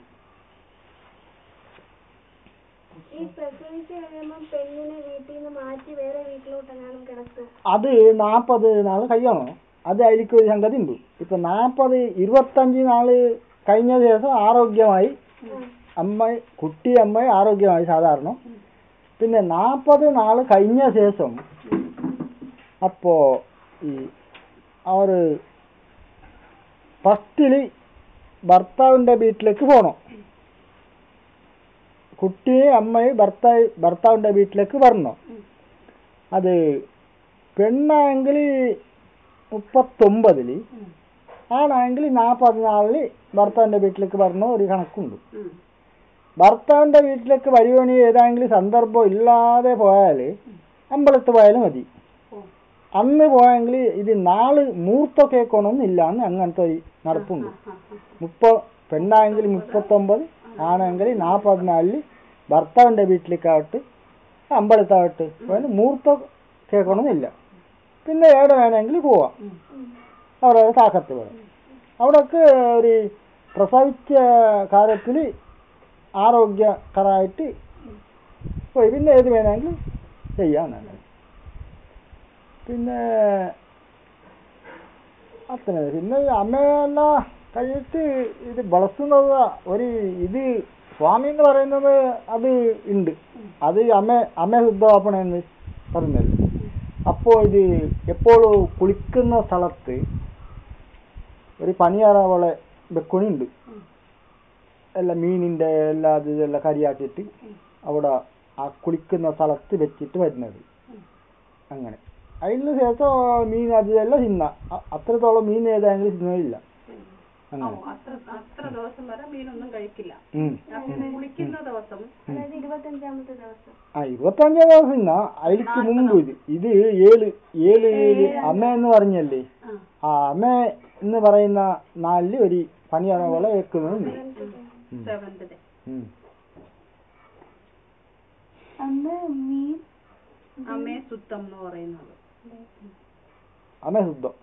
ഈ പ്രസവിച്ച് കഴിയുമ്പം പെണ്ണിനെ വീട്ടിൽ നിന്ന് മാറ്റി വേറെ വീട്ടിലോട്ടെങ്ങാനും കിടത്തും അത് നാൽപ്പത് നാള് കഴിയണം അത് അതിലേക്ക് ഒരു സംഗതി ഉണ്ട് ഇപ്പൊ നാൽപ്പത് ഇരുപത്തഞ്ച് നാള് കഴിഞ്ഞ ശേഷം ആരോഗ്യമായി അമ്മ കുട്ടി അമ്മ ആരോഗ്യമായി സാധാരണ പിന്നെ നാൽപ്പത് നാള് കഴിഞ്ഞ ശേഷം അപ്പോ ഈ അവർ ഫസ്റ്റില് ഭർത്താവിന്റെ വീട്ടിലേക്ക് പോകണം കുട്ടിയെ അമ്മയും ഭർത്താവ് ഭർത്താവിന്റെ വീട്ടിലേക്ക് വരണം അത് പെണ്ണാണെങ്കിൽ മുപ്പത്തൊമ്പതില് ആണെങ്കിൽ നാൽപ്പത് നാളിൽ ഭർത്താവിൻ്റെ വീട്ടിലേക്ക് വരണ ഒരു കണക്കുണ്ട് ഉം. ഭർത്താവിൻ്റെ വീട്ടിലേക്ക് വരുവാണി ഏതെങ്കിലും സന്ദർഭം ഇല്ലാതെ പോയാൽ അമ്പലത്ത് പോയാലും മതി ഓ. അന്ന് പോയെങ്കിൽ ഇത് നാള് മൂർത്ത കേൾക്കണമെന്നില്ല എന്ന് അങ്ങനത്തെ ഒരു നടപ്പുണ്ട് ആ, ആ. മുപ്പ പെണ്ണാണെങ്കിൽ മുപ്പത്തൊമ്പത് ആണെങ്കിൽ നാൽപ്പത്തിനാലില് ഭർത്താവിൻ്റെ വീട്ടിലേക്കാവട്ടെ അമ്പലത്താവട്ടെ പോയാൽ മൂർത്ത കേൾക്കണമെന്നില്ല പിന്നെ എവിടെ വേണമെങ്കിൽ പോവാം അവരവരെ താക്കത്ത് വേണം അവിടൊക്കെ ഒരു പ്രസവിച്ച കാലത്തിൽ ആരോഗ്യകരമായിട്ട് പോയി പിന്നെ ഏത് വേണമെങ്കിലും ചെയ്യാമെന്നാണ് പിന്നെ അത്ര പിന്നെ ഈ അമ്മയെല്ലാം കഴിഞ്ഞിട്ട് ഇത് വളർത്തുന്നത് ഒരു ഇത് സ്വാമി എന്ന് പറയുന്നത് അത് ഉണ്ട് അത് അമ്മ അമ്മ ശുദ്ധമാപ്പണെന്ന് പറഞ്ഞത് അപ്പോൾ ഇത് എപ്പോഴും കുളിക്കുന്ന സ്ഥലത്ത് ഒരു പനിയാറ പോലെ വെക്കുണിയുണ്ട് എല്ലാ മീനിൻ്റെ എല്ലാ ഇത് ഇതെല്ലാം കരിയാക്കിയിട്ട് അവിടെ ആ കുളിക്കുന്ന സ്ഥലത്ത് വെച്ചിട്ട് വരുന്നത് അങ്ങനെ അതിന് ശേഷം മീൻ അത് ഇതെല്ലാം തിന്ന അ- അത്രത്തോളം മീൻ ഏതായെങ്കിലും തിന്നില്ല ഓ, അങ്ങനെ അത്ര അത്ര ദിവസം വരെ മീനൊന്നും കഴിക്കില്ല ഉം. അങ്ങനെ കുളിക്കുന്ന ദിവസം അതായത് ഇരുപത്തഞ്ചാമത്തെ ദിവസം ആ ഇരുപത്തഞ്ചാം ദിവസം തിന്ന അതിലേക്ക് മുമ്പ് ഇത് ഇത് ഏഴ് ഏഴ് ഏഴ് അമ്മ എന്ന് പറഞ്ഞല്ലേ ആ. ആ അമ്മ എന്ന് പറയുന്ന നാലില് ഒരു പനിയാറ പോലെ വെക്കുന്നുണ്ട് സെവന്ത് ഡേ ഉം. അന്ന് മീൻ അമ്മേ സുത്തം എന്ന് പറയുന്നത് അമ്മ ശുദ്ധം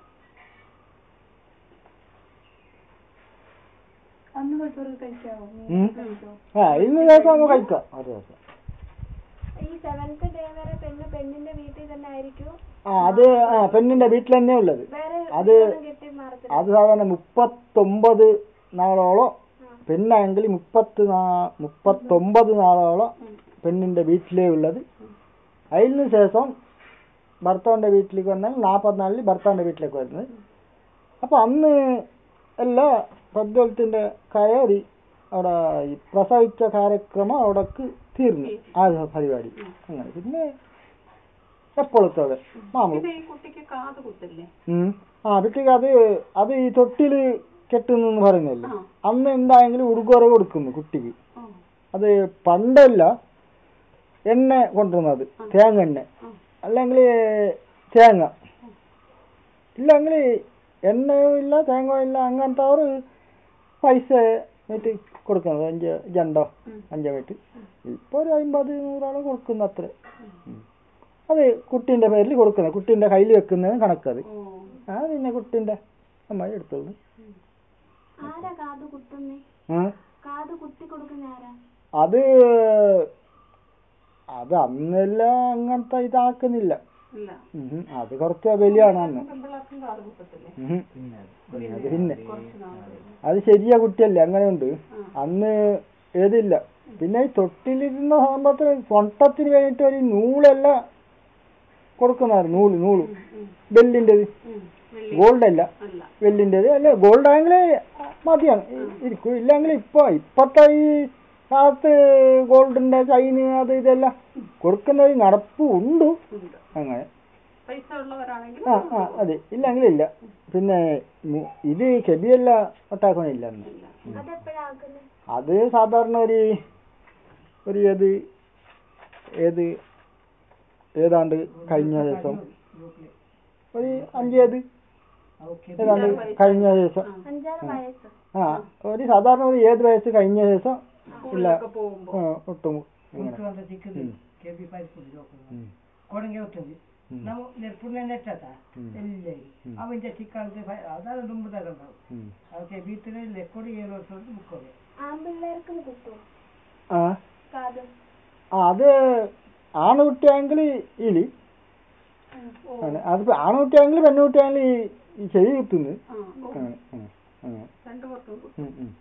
അന്ന് തൊട്ടവർക്ക് കഴിക്കാവോ മീൻ ഉം. കഴിക്കോ ആ ഇന്ന് ദിവസം അങ്ങ് കഴിക്കാം ഒരു ദിവസം ഈ സെവൻത്ത് ഡേ വരെ പെണ്ണ് പെണ്ണിന്റെ വീട്ടിൽ തന്നെ ആയിരിക്കും ആ അത് ആ പെണ്ണിന്റെ വീട്ടിൽ തന്നെ ഉള്ളത് വേറെ അത് വീടൊന്നും കെട്ടി മാറത്തില്ല അത് സാധാരണ മുപ്പത്തൊമ്പത് നാളോളം പെണ്ണാണെങ്കിൽ മുപ്പത്ത് നാ മുപ്പത്തൊമ്പത് നാളോളം പെണ്ണിന്റെ വീട്ടിലേ ഉള്ളത് അതിന് ശേഷം ഭർത്താവിന്റെ വീട്ടിലേക്ക് വന്നാൽ നാൽപ്പത്തിനാലില് ഭർത്താവിന്റെ വീട്ടിലേക്ക് വരുന്നത് അപ്പൊ അന്ന് എല്ലാ പ്രദ്വലത്തിന്റെ കയറി അവിടെ ഈ പ്രസവിച്ച കാര്യക്രമം അവിടേക്ക് തീർന്നു ആ പരിപാടി അങ്ങനെ പിന്നെ എപ്പോഴത്തോടെ മാമൂല് പിന്നെ ഈ കുട്ടിക്ക് കാത് കുത്തില്ലേ ഉം. ആ കുട്ടിക്ക് അത് അത് ഈ തൊട്ടില് കെട്ടുന്നു പറയുന്നല്ലേ ആ. അന്ന് എന്തായെങ്കിലും ഉടുകുറ കൊടുക്കുന്നു കുട്ടിക്ക് ഓ. അത് പണ്ടല്ല എണ്ണ കൊണ്ടുവന്നത് തേങ്ങ എണ്ണ ആ. അല്ലെങ്കിൽ തേങ്ങ ഇല്ലെങ്കിൽ എണ്ണയും ഇല്ല തേങ്ങയും ഇല്ല അങ്ങനത്തെ ഒരു പൈസ ആയിട്ട് കൊടുക്കുന്നത് അഞ്ച് രണ്ടോ ഉം. അഞ്ചോ ആയിട്ട് ഇപ്പൊ ഒരു അമ്പത് നൂറാള് കൊടുക്കുന്ന അത്ര ഉം. അത് കുട്ടീന്റെ പേരിൽ കൊടുക്കുന്നത് കുട്ടീന്റെ കയ്യിൽ വെക്കുന്നതിന് കണക്കത് ഓ. ആ പിന്നെ കുട്ടീന്റെ അമ്മ എടുത്തത് ആരാ കാത് കുത്തുന്നേ ആ കാത് കുത്തി കൊടുക്കുന്ന ആരാ അത് അത് അന്നെല്ലാം അങ്ങനത്തെ ഇതാക്കുന്നില്ല ഇല്ല ഉം. അത് കുറച്ച് വലിയാണ് അന്ന് പെൺപിള്ളേർക്കും കാത് കുത്തത്തില്ലേ ഉം. പിന്നെ അത് പിന്നെ കുറച്ച് നാള് അത് ശരിയാ കുട്ടിയല്ലേ അങ്ങനെയുണ്ട് ആ. അന്ന് ഏതില്ല പിന്നെ ഈ തൊട്ടിലിരുന്ന സംഭവത്തിന് സ്വന്തത്തിന് വേണ്ടിയിട്ട് ഒരു നൂലെല്ലാം കൊടുക്കുന്നതായിരുന്നു നൂല് നൂല് ഉം. ബെല്ലിൻ്റെത് ഉം. വെള്ളി ഗോൾഡ് അല്ല അല്ല വെല്ലിൻ്റെത് അല്ല ഗോൾഡ് ആണെങ്കിൽ മതിയാണ് ഇ- ഇരിക്കും ഇല്ലെങ്കിൽ ഇപ്പൊ ഇപ്പത്തെ ഈ കാലത്ത് ഗോൾഡിന്റെ ചൈന് അത് ഇതെല്ലാം കൊടുക്കുന്ന ഒരു നടപ്പ് ഉണ്ട് ഉണ്ട് അങ്ങനെ പൈസ ഉള്ളവരാണെങ്കിൽ ആ ആ അതെ ഇല്ലെങ്കിൽ ഇല്ല പിന്നെ മു- ഇത് കെബിയെല്ലാം ഒട്ടാക്കണില്ല അന്ന് അതെപ്പോഴാ ആക്കുന്നത് അത് സാധാരണ ഒരു ഒരു ഏത് ഏത് ഏതാണ്ട് കഴിഞ്ഞ ദിവസം ഒരു അഞ്ചേത് ഏതാണ്ട് കഴിഞ്ഞ ദിവസം അഞ്ചാറ് വയസ്സ് ആ ഒരു സാധാരണ ഒരു ഏത് വയസ്സ് കഴിഞ്ഞ ദിവസം ഇല്ല സ്കൂളിലൊക്കെ പോകുമ്പോ ആ, ഒട്ടും ഇങ്ങനെ ಕುಂತ್ಕೊಂಡ ಸಿಕ್ಕಿದ್ದು ಹ್ಮ್. ಕೆ ಪಿ ಫೈವ್ ಕುಡಿದು ಹ್ಮ್. ಕೊಡಂಗೆ ಹೋಗ್ತದೆ ಹ್ಮ್. ನಾವು ನೆರ್ಪುಣ್ಯ ನೆಟ್ಟದ ಹ್ಮ್. ಎಲ್ಲಿ ಹ್ಮ್. ಅವಂಚ ಚಿಕ್ಕ ಅದಾದ ದುಂಬು ತಗೊಂಡವು ഉം. ಅದಕ್ಕೆ ಬೀತನೆ ಲೆಕ್ಕೊಡಿ ಏಳು ವರ್ಷ ಮುಕ್ಕೋದೆ ആൺപിള്ളേർക്കും കുത്തും ആ കാത് ആ, അത് ആൺകുട്ടിയാണെങ്കിൽ ഇലി ആണ്. അത് ആൺകുട്ടിയാണെങ്കിൽ പെൺകുട്ടിയാണെങ്കിൽ ഈ ഈ ചെവി കുത്തുന്നു ആ ഓ, അങ്ങനെ അങ്ങനെ അങ്ങനെ രണ്ടു പേർക്കും കുത്തും. ഉം, ഉം.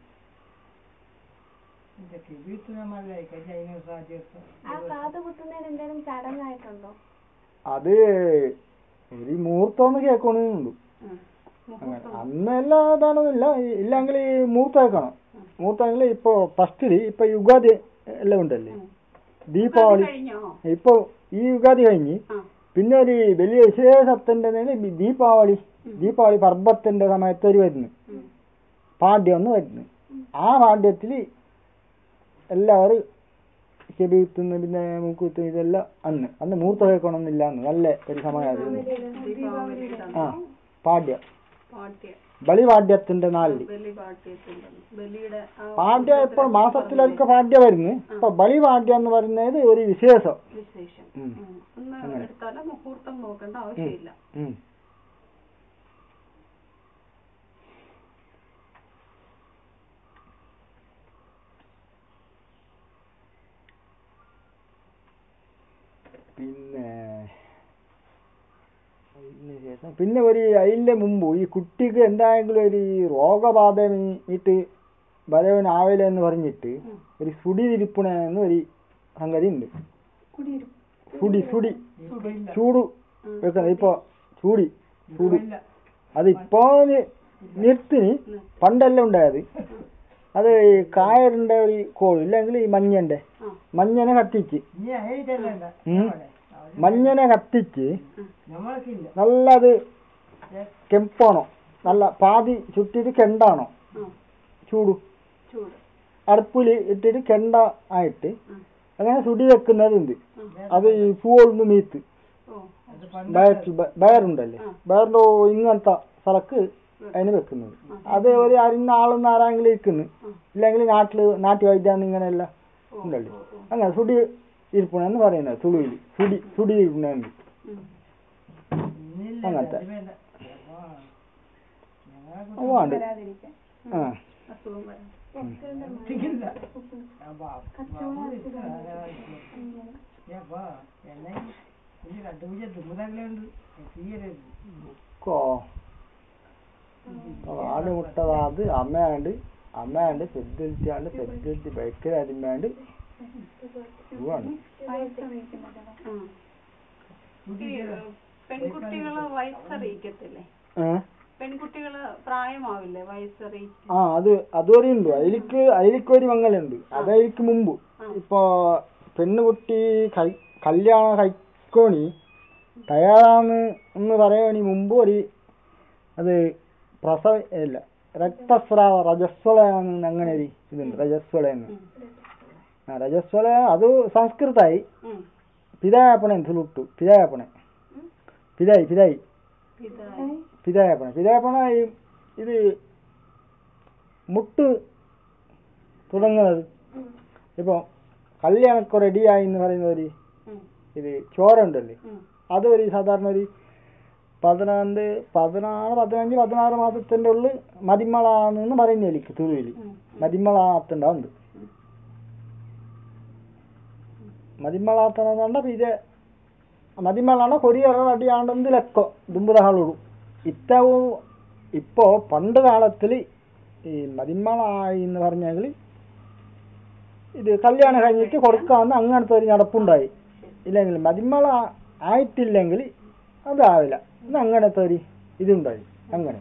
ಇದಕ್ಕೆ ಬೀತನ ಮಾಡಲಿ ಕೈಜ ಐನೂರು ಸಾವಿರ ആ കാത് കുത്തുന്നതിന് എന്തെങ്കിലും ചടങ്ങായിട്ടുണ്ടോ അത് ഒരു മുഹൂർത്തം കേൾക്കണമെന്നുണ്ട് ഉം. അങ്ങനെ അന്നെല്ലാം അതാണെന്നില്ല ഈ- ഇല്ലെങ്കിൽ ഈ മുഹൂർത്തം കേൾക്കണം മുഹൂർത്തമെങ്കിൽ ഇപ്പൊ ഫസ്റ്റില് ഇപ്പൊ യുഗാദി എല്ലാം ഉണ്ടല്ലേ ദീപാവലി കഴിഞ്ഞോ ഇപ്പൊ ഈ യുഗാദി കഴിഞ്ഞ് ആ പിന്നെ ഒരു വലിയ വിശേഷത്തിന്റെ ദീപാവലി ദീപാവലി പർബത്തിന്റെ സമയത്ത് ഒരു വരുന്നു ഉം. പാണ്ഡ്യം ഒന്ന് വരുന്നു ആ പാണ്ഡ്യത്തിൽ എല്ലാവരും ചെബിത്തുന്നു പിന്നെ മൂക്കുത്തുന്നു ഇതെല്ലാം അന്ന് അന്ന് മൂർത്ത കേൾക്കണമെന്നില്ല അന്ന് നല്ല ഒരു സമയമായിരുന്നു ദീപാവലിയുടെ ആ പാണ്ഡ്യം പാട്യ ബലിപാണ്ഡ്യത്തിന്റെ നാലില് ബലി പാട്യത്തിന്റെ ബലിയുടെ ആ പാണ്ഡ്യ ഇപ്പോൾ മാസത്തിലൊക്കെ പാണ്ഡ്യ വരുന്നു ഇപ്പൊ ബലിപാണ്ഡ്യം എന്ന് പറയുന്നത് ഒരു വിശേഷം വിശേഷം ഉം. ഉം. ഒന്ന് എടുത്താല് മുഹൂർത്തം നോക്കേണ്ട ആവശ്യമില്ല ഉം. പിന്നെ അതിന് ശേഷം പിന്നെ ഒരു അതിന്റെ മുമ്പ് ഈ കുട്ടിക്ക് എന്തായെങ്കിലും ഒരു രോഗബാധ മീറ്റ് വരവനാവില്ല എന്ന് പറഞ്ഞിട്ട് ഒരു സുടി തിരിപ്പുണ എന്ന് ഒരു സംഗതി ഉണ്ട് സുടി സുടി ചൂട് വെക്കുന്നത് ഇപ്പൊ ചൂടി ചൂട് അതിപ്പോ നി- നിർത്തിന് പണ്ടെല്ലാം ഉണ്ടായത് അത് ഈ കായറിന്റെ ഒരു കോൾ ഇല്ലെങ്കിൽ ഈ മഞ്ഞന്റെ ആ. മഞ്ഞനെ കത്തിച്ച് നീ അയച്ചല്ല ഉം. മഞ്ഞനെ കത്തിച്ച് നമ്മൾക്കില്ല നല്ല അത് കെമ്പാണോ നല്ല പാതി ചുറ്റിട്ട് കെണ്ടാണോ ആ ചൂട് ചൂട് അടുപ്പിൽ ഇട്ടിട്ട് കെണ്ട ആയിട്ട് ഉം. അങ്ങനെ സുടി വെക്കുന്നതുണ്ട് അത് ഈ പൂവൊന്ന് മീത്ത് ഓ അത് പണ്ട് ബയർ ബയറുണ്ടല്ലേ ബയറിന്റെ ഇങ്ങനത്തെ സ്ഥലക്ക് അതിന് വെക്കുന്നത് അത് ഒരു അറിയുന്ന ആളൊന്നും ആരെങ്കിലും ഇരിക്കുന്നു ഇല്ലെങ്കിൽ നാട്ടില് നാട്ടു വൈദ്യാന്ന് ഇങ്ങനെയല്ല ഉണ്ടല്ലേ അങ്ങനെ സുടി ഇരിപ്പണെന്ന് പറയുന്നത് തുളുവിൽ സുടി സുടി ഇരിപ്പണെന്ന് ഉം. ഇന്നില്ല അങ്ങനത്തെ അത് വേണ്ട ആ. ഞങ്ങൾക്ക് അതുകൊണ്ട് ആ അസുഖം വരാം ഒറ്റയ്ക്കില്ല. അപ്പൊ ബാബു ഇഷ്ടം ഏപ്പാ എന്നെ ഇനി രണ്ടു പൂജ തുമ്മുതങ്ങളുണ്ട് തീയരുത് കോ ആട് മുട്ടതാ അത് അമ്മയാണ്ട് അമ്മയാണ്ട് പെദ്ദിരിച്ചാണ്ട് പെദ്ദിരിച്ച് ബൈക്കിൽ അരിമാണ്ട് പോവാണ് ആ. ഈ ഏഹ്, പെൺകുട്ടികള് വയസ്സറിയിക്കത്തില്ലേ ഏഹ് പെൺകുട്ടികള് പ്രായമാവില്ലേ വയസ്സറിയിച്ച് ആ അത് അതുവരെ ഉണ്ട് അതിലേക്ക് അതിലേക്ക് ഒരു മംഗലുണ്ട് അതതിലേക്ക് മുമ്പ് ഇപ്പൊ പെണ്ണുകുട്ടി കൈ കല്യാണം കഴിക്കോണി തയ്യാറാന്ന് എന്ന് പറയണി മുമ്പ് ഒരു അത് പ്രസവ ഇല്ല രക്തസ്രാവ രജസ്വളയാന്ന് അങ്ങനെ ഒരു ഇതുണ്ട് രജസ്വളയെന്ന് ആ രജസ്വല അത് സംസ്കൃതായി ഉം. പിതായപ്പണെ സുലുട്ടു പിതായപ്പണെ പിതായി പിതായി ഇതായി പിതായപ്പണ പിതായപ്പണ ഈ ഇത് മുട്ട് തുടങ്ങുന്നത് ഇപ്പൊ കല്യാണൊക്കെ റെഡിയായി എന്ന് പറയുന്ന ഒരു ഉം. ഇത് ചോര ഉണ്ടല്ലേ ഉം. അത് ഒരു സാധാരണ ഒരു പതിനാറ് പതിനാറ് പതിനഞ്ച് പതിനാറ് മാസത്തിന്റെ ഉള്ളിൽ മതിമളാന്ന് പറയുന്ന എനിക്ക് തുളുവിൽ മതിമളാത്തുണ്ടാവുണ്ട് മതിമളാത്തണ ഇത് മതിമളാണ് കൊരിയറ അടിയാണ്ടെന്ന് ലെക്കോ ദുമ്പുതഹാളോടും ഇത്തവും ഇപ്പോ പണ്ട് കാലത്തിൽ ഈ മതിമളായി എന്ന് പറഞ്ഞെങ്കിൽ ഇത് കല്യാണം കഴിഞ്ഞിട്ട് കൊടുക്കാമെന്ന് അങ്ങനത്തെ ഒരു നടപ്പുണ്ടായി ഇല്ലെങ്കിൽ മതിമള ആയിട്ടില്ലെങ്കിൽ അതാവില്ല ഇത് അങ്ങനത്തെ ഒരു ഇതുണ്ടായി അങ്ങനെ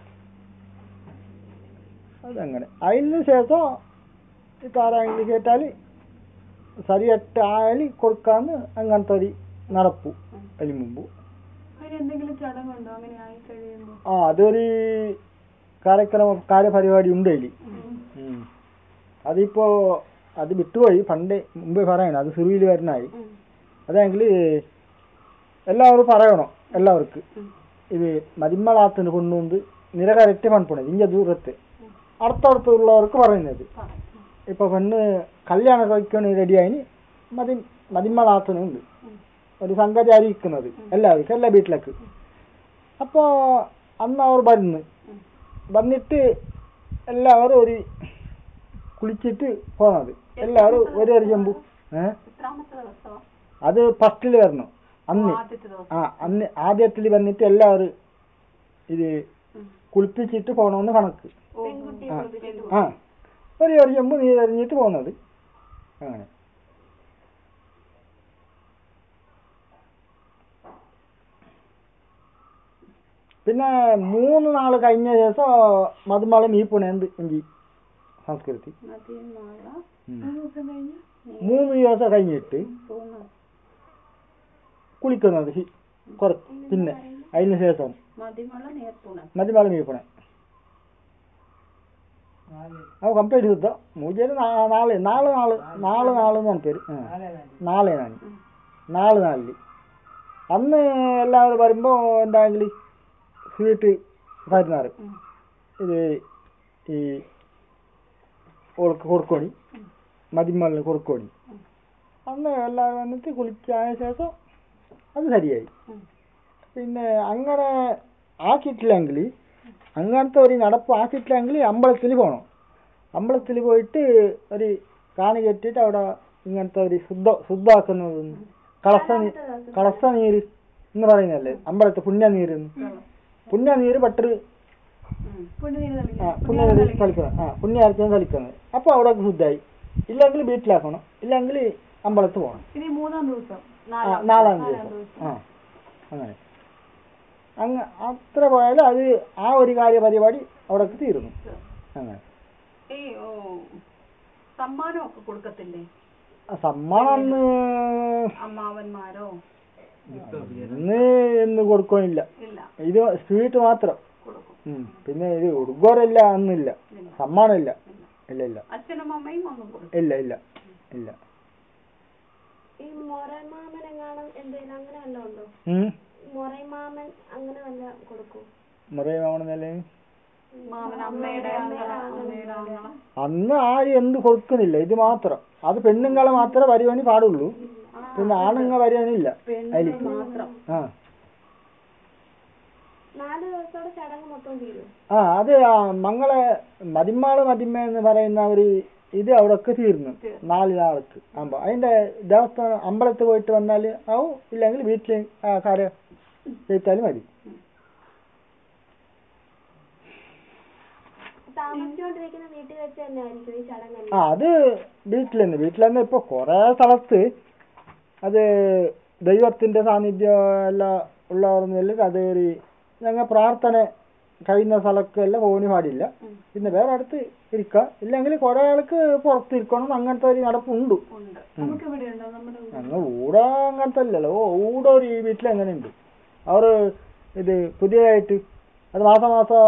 അതങ്ങനെ അതിന് ശേഷം ഇപ്പം ആരെങ്കിലും കേട്ടാൽ ശരിയട്ട് ആയാൽ കൊടുക്കാന്ന് അങ്ങനത്തെ ഒരു നടപ്പു അതിന് മുമ്പ് അതിനെന്തെങ്കിലും ചടങ്ങുണ്ടോ അങ്ങനെ ആയി കഴിയുമ്പോ ആ അതൊരു കാര്യക്രമം കാര്യപരിപാടി ഉണ്ട് അതിൽ ഉം. അതിപ്പോ അത് വിട്ടുപോയി പണ്ട് മുമ്പേ പറയണം അത് സിറിയിൽ വരുന്നായി അതെങ്കിൽ എല്ലാവരും പറയണം എല്ലാവർക്കും ഇത് മതിമളാത്തിന് കൊണ്ടുവന്ന് നിരകരറ്റ് പണിപ്പണി ഇഞ്ച ദൂരത്ത് അടുത്തടുത്തുള്ളവർക്ക് പറയുന്നത് ഇപ്പൊ പെണ്ണ് കല്യാണം കഴിക്കണ റെഡിയായി മതി മതിമളാത്തനുണ്ട് ഒരു സംഗതി അറിയിക്കുന്നത് എല്ലാവർക്കും എല്ലാ വീട്ടിലേക്ക് അപ്പോ അന്ന് അവർ വരുന്നു വന്നിട്ട് എല്ലാവരും ഒരു കുളിച്ചിട്ട് പോണത് എല്ലാവരും ഒരു ഒരു ചെമ്പു ഏഹ് എത്രാമത്തെ ദിവസമാ അത് ഫസ്റ്റിൽ വരണം അന്ന് ആദ്യത്തെ ദിവസം ആ അന്ന് ആദ്യത്തിൽ വന്നിട്ട് എല്ലാവരും ഇത് കുളിപ്പിച്ചിട്ട് പോണമെന്ന് കണക്ക് പെൺകുട്ടി ആ ഒരു ഒരു ചെമ്പ് നീര് എറിഞ്ഞിട്ട് പോകുന്നത് അങ്ങനെ പിന്നെ മൂന്ന് നാള് കഴിഞ്ഞ ശേഷം മധുമളം ഈ പുണേന്ത് എഞ്ചി സംസ്കൃതി മതിയമാള ഉം. ദിവസം കഴിഞ്ഞ് മൂന്ന് ദിവസം കഴിഞ്ഞിട്ട് പോകുന്നത് കുളിക്കുന്നത് ഹി- കുറച്ച് പിന്നെ അതിന് ശേഷം മതിമുള്ള നേർത്തുണ മതിമാള് മീപ്പണെ നാല് ಅವು ಕಂಪ್ಲೀಟ್ ಇದ್ದು ಮುಂಜಾನೆ ನಾ- ನಾಳೆ ನಾಳೆ ನಾಳೆ നാളെ നാളെ എന്നാണ് പേര് ആ. നാല് നാല് നാളെ നാളെ നാളെ നാളിൽ അന്ന് എല്ലാവരും വരുമ്പോൾ എന്താണെങ്കിൽ സ്വീറ്റ് തരുന്നാറ് ഇത് ഈ ഓൾക്ക് കൊടുക്കോണി മതിമലിന് കൊടുക്കോണി അന്ന് എല്ലാവരും വന്നിട്ട് കുളിച്ചതിന് ശേഷം അത് ശരിയായി പിന്നെ അങ്ങനെ ആക്കിയിട്ടില്ലെങ്കിൽ അങ്ങനത്തെ ഒരു നടപ്പ് ആക്കിയിട്ടില്ലെങ്കിൽ അമ്പലത്തിൽ പോകണം അമ്പലത്തിൽ പോയിട്ട് ഒരു കാണി കെട്ടിയിട്ട് അവിടെ ഇങ്ങനത്തെ ഒരു ശുദ്ധ ശുദ്ധമാക്കുന്നത് കളസ നീ കളസ നീര് എന്ന് പറയുന്നല്ലേ അമ്പലത്തെ പുണ്യനീര് പുണ്യനീര് ബട്ടർ ആ പുണ്യനീര് കളിക്കണം ആ പുണ്യാർക്കും കളിക്കുന്നത് അപ്പോൾ അവിടെ ശുദ്ധമായി ഇല്ലെങ്കിൽ വീട്ടിലാക്കണം ഇല്ലെങ്കിൽ അമ്പലത്തിൽ പോകണം ഇനി മൂന്നാം ദിവസം ആ, നാലാം ദിവസം ആ അങ്ങനെ അങ്ങ് അത്ര പോയാൽ അത് ആ ഒരു കാര്യ പരിപാടി അവിടെ തീർന്നു അങ്ങനെ ഈ ഓ സമ്മാനമൊക്കെ കൊടുക്കത്തില്ലേ ആ സമ്മാനം അന്ന് അമ്മാവന്മാരോ ഇന്ന് എന്ന് കൊടുക്കാനില്ല ഇല്ല ഇത് സ്വീറ്റ് മാത്രം കൊടുക്കും ഉം. പിന്നെ ഇത് ഉടുക്കോരല്ല അന്നില്ല ഇല്ല. സമ്മാനമില്ല ഇല്ല ഇല്ല അച്ഛനും അമ്മയും ഒന്നും കൊടുക്കും ഇല്ല ഇല്ല ഇല്ല ഈ മൊറമാമൻ എങ്ങാനും എന്തെങ്കിലും അങ്ങനെ വല്ലതും ഉണ്ടോ ഉം. മൊറമാമൻ അങ്ങനെ വല്ല കൊടുക്കൂ മുറയുമാണെന്നല്ലേ മാമൻ അമ്മയുടെ ആങ്ങള അമ്മയുടെ ആങ്ങള അന്ന് ആരും എന്ത് കൊടുക്കുന്നില്ല ഇത് മാത്രം അത് പെണ്ണുങ്ങളെ മാത്രമേ വരുവാനി പാടുള്ളൂ പിന്നെ ആണുങ്ങൾ വരുവാനില്ല അതിൽ മാത്രം ആ നാല് ദിവസത്തോടെ ചടങ്ങ് മൊത്തം തീരും ആ അത് ആ മങ്ങളെ മതിമാള് മതിമ എന്ന് പറയുന്ന ഒരു ഇത് അവിടെയൊക്കെ തീർന്നു നാല് നാൾക്ക് ആകുമ്പോൾ അതിന്റെ ദേവസ്ഥാനം അമ്പലത്തിൽ പോയിട്ട് വന്നാൽ ആവും ഇല്ലെങ്കിൽ വീട്ടിൽ ആ കാര്യം ചെയ്താലും മതി താമസിച്ചുകൊണ്ടിരിക്കുന്ന വീട്ടിൽ വെച്ച് തന്നെ ആയിരിക്കും ഈ ചടങ്ങ് ആ അത് വീട്ടിൽ തന്നെ വീട്ടിൽ തന്നെ ഇപ്പൊ കൊറേ സ്ഥലത്ത് അത് ദൈവത്തിന്റെ സാന്നിധ്യം എല്ലാം ഉള്ളവർന്നില്ല അത് ഒരു ഞങ്ങൾ പ്രാർത്ഥന കഴിയുന്ന സ്ഥലക്കെല്ലാം പോകാൻ പാടില്ല പിന്നെ വേറെ അടുത്ത് ഇരിക്കുക ഇല്ലെങ്കിൽ കുറെ ആൾക്ക് പുറത്തിരിക്കണം അങ്ങനത്തെ ഒരു നടപ്പുണ്ട് ഉണ്ട് നമുക്ക് ഇവിടെ ഉണ്ടോ നമ്മുടെ ഞങ്ങൾ ഊടെ അങ്ങനത്തെ അല്ലല്ലോ ഓ ഊടെ ഒരു വീട്ടിൽ അങ്ങനെ ഉണ്ട് അവർ ഇത് പുതിയതായിട്ട് അത് മാസം മാസം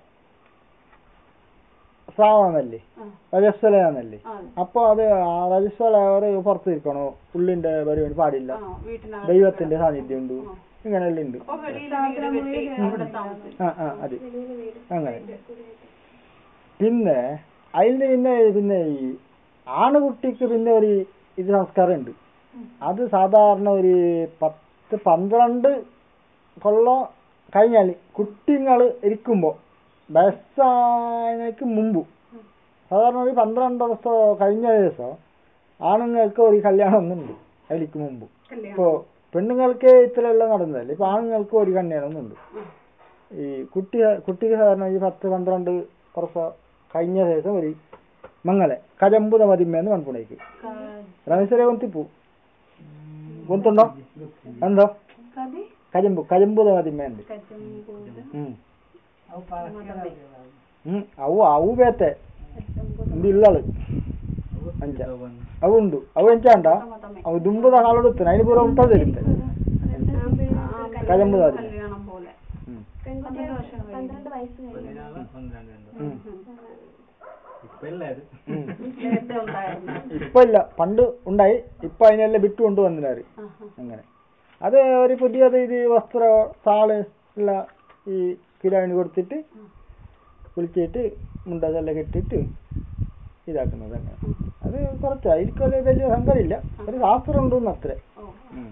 സ്രാവാന്നല്ലേ രജസ്വലയാന്നല്ലേ ആ അപ്പൊ അത് ആ രജസ്വല അവർ പുറത്തിരിക്കണോ ഉള്ളിന്റെ പരിപാടി പാടില്ല ആ വീട്ടിനകത്ത് ദൈവത്തിന്റെ സാന്നിധ്യം ഉണ്ട് ഇങ്ങനെയെല്ലാം ഉണ്ട് അപ്പൊ വെളിയിൽ വീട് കെട്ടി അവിടെ താമസിക്കും ആ ആ അത് അങ്ങനെ പിന്നെ അതിൽ പിന്നെ പിന്നെ ഈ ആണുകുട്ടിക്ക് പിന്നെ ഒരു ഇത് സംസ്കാരം ഉണ്ട് അത് സാധാരണ ഒരു പത്ത് പന്ത്രണ്ട് കൊല്ലം കഴിഞ്ഞാൽ കുട്ടിങ്ങൾ ഇരിക്കുമ്പോൾ വയസ്സായതിനേക്ക് മുമ്പ് സാധാരണ ഒരു പന്ത്രണ്ട് ദിവസം കഴിഞ്ഞ ദിവസം ആണുങ്ങൾക്ക് ഒരു കല്യാണം ഒന്നുണ്ട് അതിലേക്ക് മുമ്പ് കല്യാണം ഇപ്പോ പെണ്ണുങ്ങൾക്ക് ഇത്രയെല്ലാം നടന്നതല്ലേ ഇപ്പൊ ആണുങ്ങൾക്ക് ഒരു കല്യാണം ഒന്നുണ്ട് ഈ കുട്ടി കുട്ടിക്ക് സാധാരണ ഈ പത്ത് പന്ത്രണ്ട് വർഷം കഴിഞ്ഞ ശേഷം ഒരു ಮಂಗಲೆ ಕಜಂಬುದ ಮದಿಮೆಯನ್ನು ಅನ್ಕೊಂಡೈತಿ ರಮೇಶ್ವರೇ ಗೊಂತಿಪ್ಪು ಗೊತ್ತುಂಡೋ ಅಂದೋ കതി ಕಜಂಬು ಕಜಂಬುದ ಮದಿಮೆ ಅಂದು കച്ചമ്പൂത് ಹ್ಮ್ ಅವು ಪರಸ್ಪರ ಹ್ಮ್ ಅವು ಅವು ಬೇತೆ ಇಂದು ಇಲ್ಲಳು ಅಂಚ ಅವು ಉಂಡು ಅವು ಎಂಚ ಅಂಡ ಅವು ದುಂಬುದ ಹಾಲುಡುತ್ತೆ ಐದು ಪೂರ ಉಂಟದ ಇರುತ್ತೆ കജമ്പ് സാരി കല്യാണം പോലെ ಹ್ಮ್ പെൺകുട്ടികൾ പന്ത്രണ്ട് വയസ്സ് കഴിഞ്ഞു ಹ್ಮ್ ഇപ്പൊ ഇല്ല ഇത് ಹ್ಮ್ നേരത്തെ ഉണ്ടായിരുന്നു ഇപ്പൊ ഇല്ല പണ്ട് ഉണ്ടായി ഇപ്പൊ അതിനെല്ലാം വിട്ടു കൊണ്ടുവന്നില്ലാര് അങ്ങനെ അത് ഒരു പുതിയത് ഇത് വസ്ത്ര സാള് ഉള്ള ഈ കിരാണി കൊടുത്തിട്ട് കുളിച്ചിട്ട് മുണ്ടതെല്ലാം കെട്ടിട്ട് ഇതാക്കുന്നത് അങ്ങനെ അത് കുറച്ച് അതിൽക്കൊരു വലിയ സങ്കടമില്ല ഒരു ശാസ്ത്രം ഉണ്ടെന്ന് അത്ര ഉം.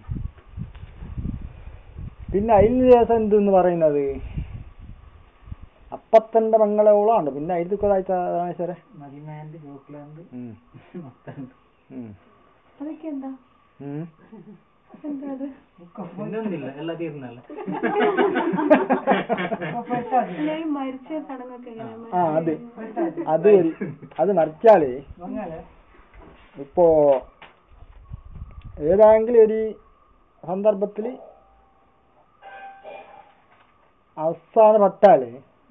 പിന്നെ അതിന് ശേഷം എന്തെന്ന് പറയുന്നത് അപ്പത്തന്റെ മംഗളോളാണ് പിന്നെ അതിൽ കൊതാഴ്ച രാമേശ്വരെ മതിമാൻഡ് ചോക്ലേറ്റ് ഉം. മൊത്തം ഉം. അതൊക്കെ എന്താ ഉം. എന്താ അത് ഒന്നൊന്നില്ല എല്ലാം തീർന്നല്ല ഇല്ല, ഈ മരിച്ച ചടങ്ങൊക്കെ എങ്ങനെയാ ആ അത് അത് ഒരു അത് മറിച്ചാലേ ಮಂಗಲ ഇപ്പോ ഏതായെങ്കിലും ഒരു സന്ദർഭത്തിൽ അവസാനപ്പെട്ടാല്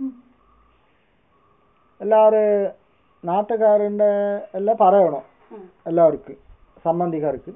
എല്ലാവരും നാട്ടുകാരുടെ എല്ലാം പറയണം എല്ലാവർക്കും സംബന്ധിക്കാർക്ക്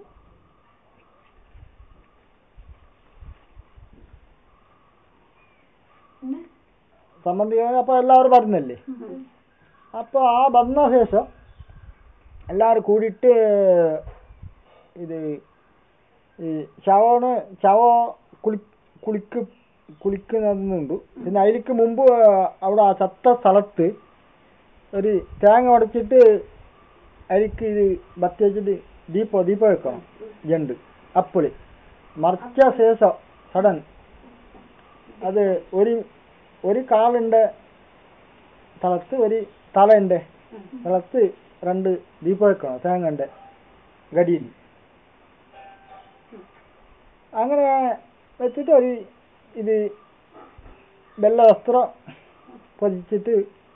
സംബന്ധിക്കാൻ അപ്പോൾ എല്ലാവരും വരുന്നില്ലേ അപ്പോൾ ആ വന്ന ശേഷം എല്ലാവരും കൂടിയിട്ട് ഇത് ഈ ശവന് ശവ കുളി കുളിക്ക് കുളിക്കുന്നുണ്ട് പിന്നെ അതിലേക്ക് മുമ്പ് അവിടെ ആ ചത്ത സ്ഥലത്ത് ഒരു തേങ്ങ ഉടച്ചിട്ട് അതിലേക്ക് ഇത് ബത്തി വെച്ചിട്ട് ദീപം ദീപം വെക്കണം ജണ്ട് അപ്പിളി മറിച്ച ശേഷം സഡൻ അത് ഒരു ഒരു കാലിൻ്റെ സ്ഥലത്ത് ഒരു തലേൻ്റെ സ്ഥലത്ത് രണ്ട് ദീപം വെക്കണം തേങ്ങൻ്റെ ഗടിയിൽ അങ്ങനെ വെച്ചിട്ട് ഒരു ഇത് വെള്ള വസ്ത്രം പൊതിച്ചിട്ട്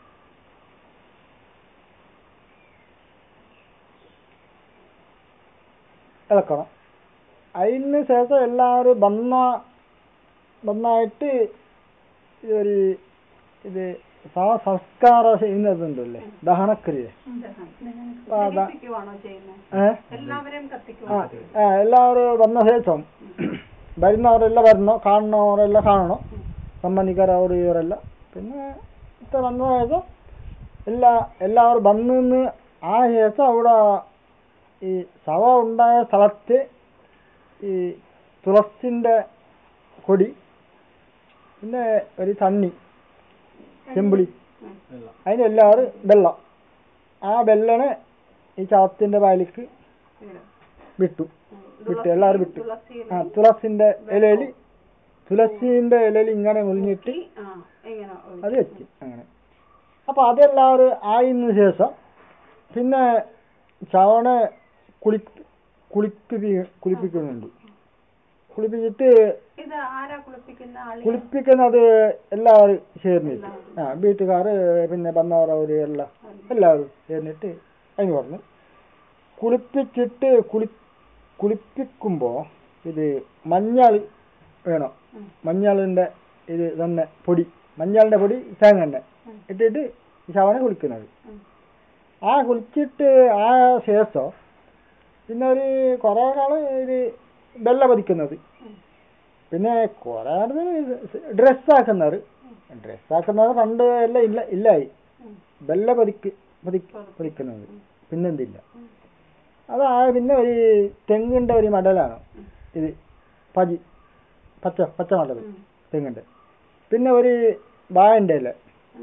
ഇളക്കണം അതിന് ശേഷം എല്ലാവരും വന്ന വന്നായിട്ട് ഒരു ഇത് സ- സംസ്കാരം ചെയ്യുന്നതുണ്ടല്ലേ ദഹനക്രിയ അപ്പൊ അതാ- കത്തിക്കുവാണോ ചെയ്യുന്നത് ഏഹ് എല്ലാവരെയും ആ കത്തിക്കുവാണോ ആ, എല്ലാവരും വന്ന ശേഷം വരുന്നവരെല്ലാം വരണം കാണുന്നവരെല്ലാം കാണണം സംബന്ധിക്കാർ അവർ ഇവരെല്ലാം പിന്നെ ഇത്ര വന്ന ശേഷം എല്ലാ എല്ലാവരും വന്നു നിന്ന് ആ ശേഷം അവിടെ ഈ ശവ ഉണ്ടായ സ്ഥലത്ത് ഈ തുളസിൻ്റെ കൊടി പിന്നെ ഒരു തണ്ണി ചെമ്പിളി വെള്ളം അതിന് എല്ലാവരും വെള്ളം ആ വെള്ളനെ ഈ ചവത്തിൻ്റെ വാലിക്ക് വിട്ടു വിട്ടു എല്ലാവരും വിട്ടു തുളസിയില ആ തുളസിന്റെ ഇലയിൽ തുളസിന്റെ ഇലയിൽ ഇങ്ങനെ മുളിഞ്ഞിട്ട് ആ എങ്ങനെ അത് വെച്ച് അങ്ങനെ അപ്പൊ അതെല്ലാവരും ആയതിനു ശേഷം പിന്നെ ചവണ കുളി കുളിപ്പി കുളിപ്പിക്കുന്നുണ്ട് കുളിപ്പിച്ചിട്ട് ഇത് ആരാ കുളിപ്പിക്കുന്ന ആളി കുളിപ്പിക്കുന്നത് എല്ലാവരും ചേർന്നിട്ട് ആ വീട്ടുകാർ പിന്നെ വന്നവർ അവർ എല്ലാം എല്ലാവരും ചേർന്നിട്ട് അതിന് പറഞ്ഞു കുളിപ്പിച്ചിട്ട് കുളി കുളിപ്പിക്കുമ്പോൾ ഇത് മഞ്ഞൾ വേണം മഞ്ഞളിൻ്റെ ഇത് തന്നെ പൊടി മഞ്ഞളിൻ്റെ പൊടി തേങ്ങൻ്റെ ഇട്ടിട്ട് ഈ ശവനെ കുളിക്കുന്നത് ആ കുളിച്ചിട്ട് ആ ശേഷം പിന്നെ ഒരു കുറേ കാലം ഇത് വെള്ള പതിക്കുന്നത് പിന്നെ കുറേ ഡ്രസ്സാക്കുന്നവർ ഡ്രസ്സാക്കുന്നവർ പണ്ട് എല്ലാം ഇല്ല ഇല്ലായി വെള്ള പതിക്ക് പതി പതിക്കുന്നത് പിന്നെന്തില്ല അതാ പിന്നെ ഒരു തെങ്ങിൻ്റെ ഒരു മടലാണ് ഇത് പജി പച്ച പച്ച മടൽ തെങ്ങിൻ്റെ പിന്നെ ഒരു വാഴൻ്റെ ഇല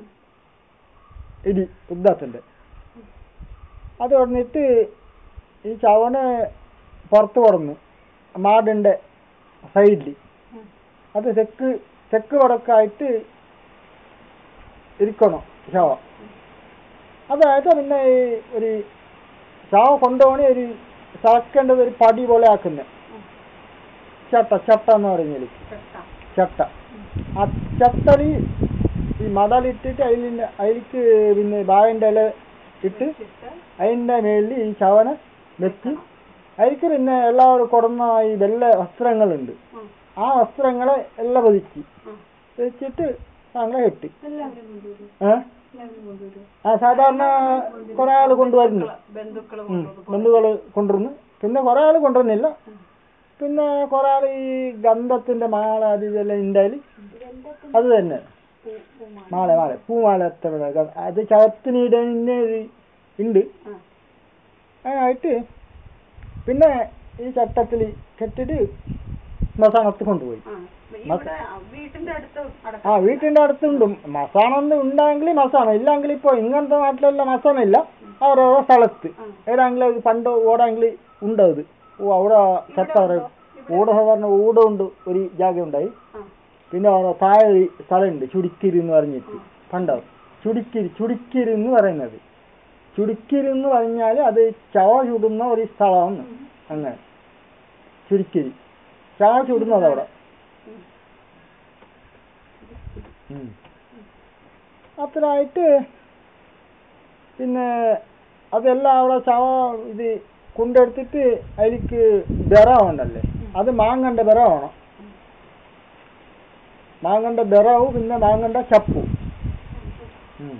ഇടി ഉദ്ദാത്തിൻ്റെ അത് പറഞ്ഞിട്ട് ഈ ചവണ് പുറത്ത് കൊടുന്നു മാടിൻ്റെ സൈഡിൽ അത് തെക്ക് തെക്ക് വടക്കായിട്ട് ഇരിക്കണം ശവ അതായത് പിന്നെ ഈ ഒരു ശവ കൊണ്ടുപോണി ഒരു ചളക്കേണ്ടത് ഒരു പടി പോലെ ആക്കുന്നത് ചട്ട ചട്ട എന്ന് പറയുന്നത് ചട്ട ആ ചട്ടലി ഈ മടലിട്ടിട്ട് അതിൽ അതിലേക്ക് പിന്നെ ബായൻ്റെ ഇല ഇട്ട് അതിൻ്റെ മേളിൽ ഈ ശവന വെച്ച് അതിലേക്ക് പിന്നെ എല്ലാവരും കൊടുന്ന ഈ വെള്ള വസ്ത്രങ്ങളുണ്ട് ആ വസ്ത്രങ്ങളെ എല്ലാം പതിച്ച് വെച്ചിട്ട് അങ്ങനെ കെട്ടി ഏ? ആ സാധാരണ കുറെ ആൾ കൊണ്ടുവരുന്നു ബന്ധുക്കൾ ഉം. ബന്ധുക്കള് കൊണ്ടുവരുന്നു പിന്നെ കുറെ ആൾ കൊണ്ടുവരുന്നില്ല പിന്നെ കുറെ ആൾ ഈ ഗന്ധത്തിന്റെ മാല അത് ഇതെല്ലാം ഉണ്ടായാല് അത് തന്നെ മാല മാല പൂമാല എത്ര അത് ചവത്തിന് ഇടാൻ ഇന്ന ഒരു ഉണ്ട് അതിനായിട്ട് പിന്നെ ഈ ചട്ടത്തിൽ കെട്ടിട്ട് ശ്മശാനത്ത് കൊണ്ടുപോയി ഇവിടെ വീട്ടിന്റെ അടുത്ത് അടക്കം ആ വീട്ടിന്റെ അടുത്തുണ്ട് മസാണം ഉണ്ടെങ്കിൽ മസാണം ഇല്ലെങ്കിൽ ഇപ്പൊ ഇങ്ങനത്തെ നാട്ടിലെല്ലാം മസാനം ഇല്ല ഓരോരോ സ്ഥലത്ത് ഏതാങ്കിലും ഒരു പണ്ട് ഓടാങ്കിൽ ഉണ്ടത് ഓ അവിടെ ചത്ത പറയും ഊട സാധാരണ ഊടുണ്ട് ഒരു ജാഗ ഉണ്ടായി പിന്നെ അവിടെ താഴെ ഒരു സ്ഥലമുണ്ട് ചുടിക്കിരി എന്ന് പറഞ്ഞിട്ട് പണ്ടോ ചുടിക്കിരി ചുടിക്കിരി എന്ന് പറയുന്നത് ചുടിക്കിരി എന്ന് പറഞ്ഞാൽ അത് ചവ ചുടുന്ന ഒരു സ്ഥലമാണ് അങ്ങനെ ചുരുക്കിരി ചവ ചുടുന്നത് അവിടെ ഉം. അത്രയായിട്ട് പിന്നെ അതെല്ലാം അവിടെ ചവ ഇത് കൊണ്ടെടുത്തിട്ട് അതിലേക്ക് ബെറവുണ്ടല്ലേ അത് മാങ്ങന്റെ ബെറവാണ് മാങ്ങന്റെ ബെറവും പിന്നെ മാങ്ങന്റെ ചപ്പും ഉം.